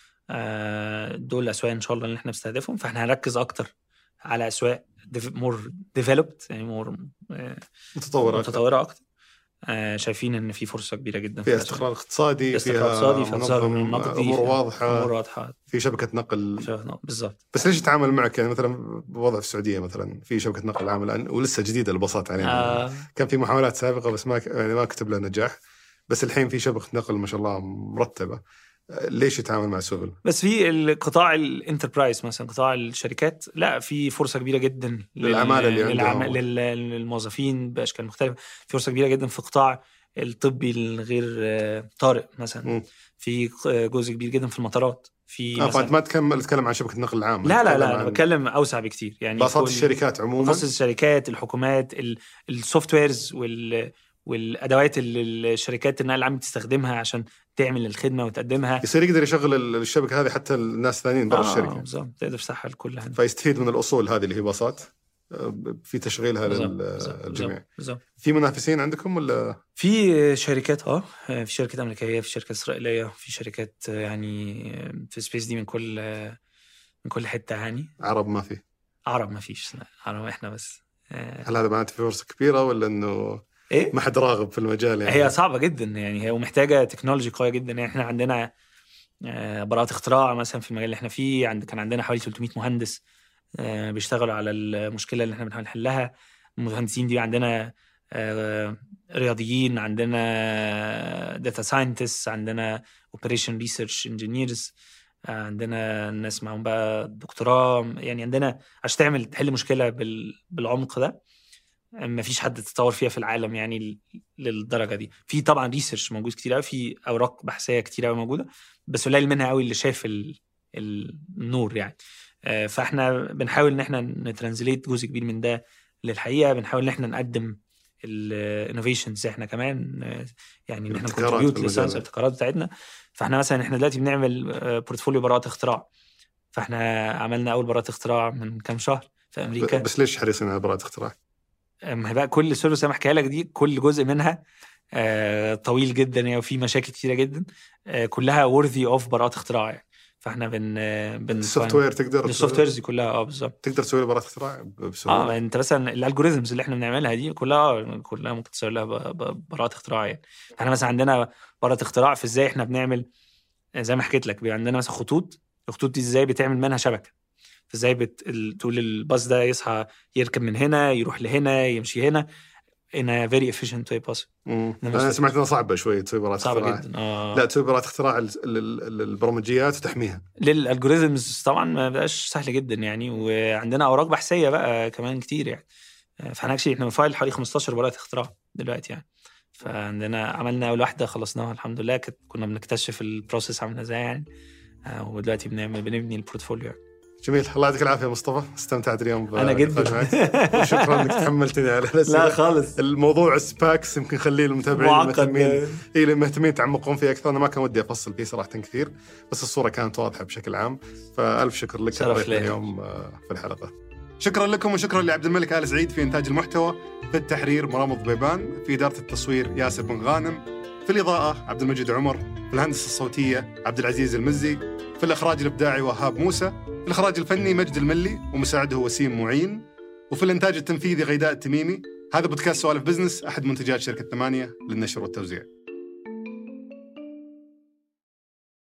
Speaker 3: آه دول الاسواق ان شاء الله اللي احنا بنستهدفهم فاحنا هنركز اكتر على اسواق مور ديفلوبد يعني مور
Speaker 1: متطوره أكثر.
Speaker 3: متطوره اكتر آه شايفين ان في فرصه كبيره جدا
Speaker 1: فيها
Speaker 3: الأسواق.
Speaker 1: استقرار اقتصادي
Speaker 3: استقرار
Speaker 1: فيها
Speaker 3: اقتصادي فيها تظاهر
Speaker 1: منظم
Speaker 3: نقدي
Speaker 1: امور
Speaker 3: فيها
Speaker 1: واضحه
Speaker 3: امور واضحه
Speaker 1: في شبكه نقل
Speaker 3: فيها- بالظبط
Speaker 1: بس ليش يتعامل معك يعني مثلا بوضع في السعوديه مثلا في شبكه نقل عام الان ولسه جديده البساط علينا
Speaker 3: آه
Speaker 1: كان في محاولات سابقه بس ما ك- يعني ما كتب لها نجاح بس الحين في شبكه نقل ما شاء الله مرتبه آه، ليش يتعامل مع سوبل؟
Speaker 3: بس في القطاع الانتربرايز مثلا قطاع الشركات لا في فرصه كبيره جدا لل-
Speaker 1: للعمالة اللي
Speaker 3: للعم-
Speaker 1: عندهم.
Speaker 3: لل- للموظفين باشكال مختلفه في فرصه كبيره جدا في قطاع الطبي الغير آه، طارئ مثلا
Speaker 1: مم.
Speaker 3: في ق- جزء كبير جدا في المطارات في
Speaker 1: اه
Speaker 3: مثلا
Speaker 1: فانت ما تكمل تتكلم عن شبكه نقل العام
Speaker 3: لا لا
Speaker 1: تتكلم
Speaker 3: لا انا
Speaker 1: عن
Speaker 3: بتكلم اوسع بكتير يعني
Speaker 1: باصات
Speaker 3: كل-
Speaker 1: الشركات عموما
Speaker 3: مخصص الشركات الحكومات السوفت ويرز وال والادوات اللي الشركات النقل العام بتستخدمها عشان تعمل الخدمه وتقدمها
Speaker 1: يصير يقدر يشغل ال- الشبكه هذه حتى الناس ثانيين برا
Speaker 3: آه،
Speaker 1: الشركه
Speaker 3: بالظبط تقدر تفتحها لكل هذا
Speaker 1: فيستفيد من الاصول هذه اللي هي باصات آه، في تشغيلها
Speaker 3: بالظبط، بالظبط،
Speaker 1: للجميع
Speaker 3: بالظبط
Speaker 1: في منافسين عندكم ولا
Speaker 3: في شركات اه في شركات امريكيه في شركات اسرائيليه في شركات يعني في سبيس دي من كل من كل حته يعني
Speaker 1: عرب ما في
Speaker 3: عرب ما فيش لا عرب احنا بس آه،
Speaker 1: هل هذا معناته في فرصه كبيره ولا انه
Speaker 3: ايه
Speaker 1: ما حد راغب في المجال يعني
Speaker 3: هي صعبه جدا يعني هي ومحتاجه تكنولوجي قويه جدا يعني احنا عندنا آه، براءة اختراع مثلا في المجال اللي احنا فيه عند كان عندنا حوالي 300 مهندس آه، بيشتغلوا على المشكله اللي احنا بنحاول نحلها المهندسين دي عندنا آه، رياضيين عندنا داتا ساينتست عندنا اوبريشن ريسيرش انجينيرز عندنا ناس معاهم بقى دكتوراه يعني عندنا عشان تعمل تحل مشكله بال- بالعمق ده ما فيش حد تطور فيها في العالم يعني ل- للدرجه دي في طبعا ريسيرش موجود كتير قوي في اوراق بحثيه كتير قوي موجوده بس قليل منها قوي اللي شايف ال- النور يعني آه، فاحنا بنحاول ان احنا نترانزليت جزء كبير من ده للحقيقه بنحاول ان احنا نقدم الانوفيشنز احنا كمان آه، يعني ان احنا
Speaker 1: الابتكارات
Speaker 3: نكونتريبيوت
Speaker 1: في المجال
Speaker 3: للساينس
Speaker 1: ده.
Speaker 3: الابتكارات بتاعتنا فاحنا مثلا احنا دلوقتي بنعمل آه، بورتفوليو براءة اختراع فاحنا عملنا اول براءة اختراع من كام شهر في امريكا
Speaker 1: ب- بس ليش حريصين على براءه اختراع؟
Speaker 3: ما هي بقى كل سيرفيس زي ما احكيها لك دي كل جزء منها آه، طويل جدا يعني وفي مشاكل كتيره جدا آه، كلها worthy اوف براءة اختراع يعني فاحنا بن آه، بن
Speaker 1: السوفت وير تقدر
Speaker 3: السوفت ويرز دي كلها اه بالظبط
Speaker 1: تقدر تسوي له براءه اختراع ب- بسهوله
Speaker 3: اه انت مثلا الالجوريزمز اللي احنا بنعملها دي كلها كلها ممكن تسوي لها ب- ب- براءة اختراع يعني احنا مثلا عندنا براءة اختراع في ازاي احنا بنعمل زي ما حكيت لك بيبقى عندنا مثلا خطوط الخطوط دي ازاي بتعمل منها شبكه فازاي بت... ال- تقول الباص ده يصحى يركب من هنا يروح لهنا يمشي هنا in a very efficient way possible
Speaker 1: مم.
Speaker 3: إنما
Speaker 1: انا
Speaker 3: س-
Speaker 1: سمعت انها صعبه شوي تسوي براءه
Speaker 3: صعبه
Speaker 1: اختراع
Speaker 3: جدا اه
Speaker 1: لا تسوي براءه اختراع ال- ال- ال- البرمجيات وتحميها
Speaker 3: للالجوريزمز طبعا ما بقاش سهل جدا يعني وعندنا اوراق بحثيه بقى كمان كتير يعني فاحنا اكشلي احنا بنفايل حوالي 15 براءه اختراع دلوقتي يعني فعندنا عملنا اول واحده خلصناها الحمد لله كنت كنا بنكتشف البروسيس عامله ازاي يعني آه، ودلوقتي بنعمل بنبني البورتفوليو يعني.
Speaker 1: جميل الله يعطيك العافيه مصطفى استمتعت اليوم ب-
Speaker 3: انا جدا
Speaker 1: معك. وشكرا انك تحملتني على الاسئله
Speaker 3: لا خالص
Speaker 1: الموضوع سباكس يمكن خليه للمتابعين
Speaker 3: معقد
Speaker 1: المهتمين اي اللي إيه، مهتمين يتعمقون فيه اكثر انا ما كان ودي افصل فيه صراحه كثير بس الصوره كانت واضحه بشكل عام فالف شكر لك
Speaker 3: شرف
Speaker 1: ضيفنا
Speaker 3: لي.
Speaker 1: اليوم آه، في الحلقه شكرا لكم وشكرا لعبد الملك ال سعيد في انتاج المحتوى في التحرير مرام ضبيبان في اداره التصوير ياسر بن غانم في الاضاءه عبد المجيد عمر في الهندسه الصوتيه عبد العزيز المزي في الاخراج الابداعي وهاب موسى في الاخراج الفني مجد الملي ومساعده وسيم معين وفي الانتاج التنفيذي غيداء التميمي هذا بودكاست سوالف بزنس احد منتجات شركه ثمانيه للنشر والتوزيع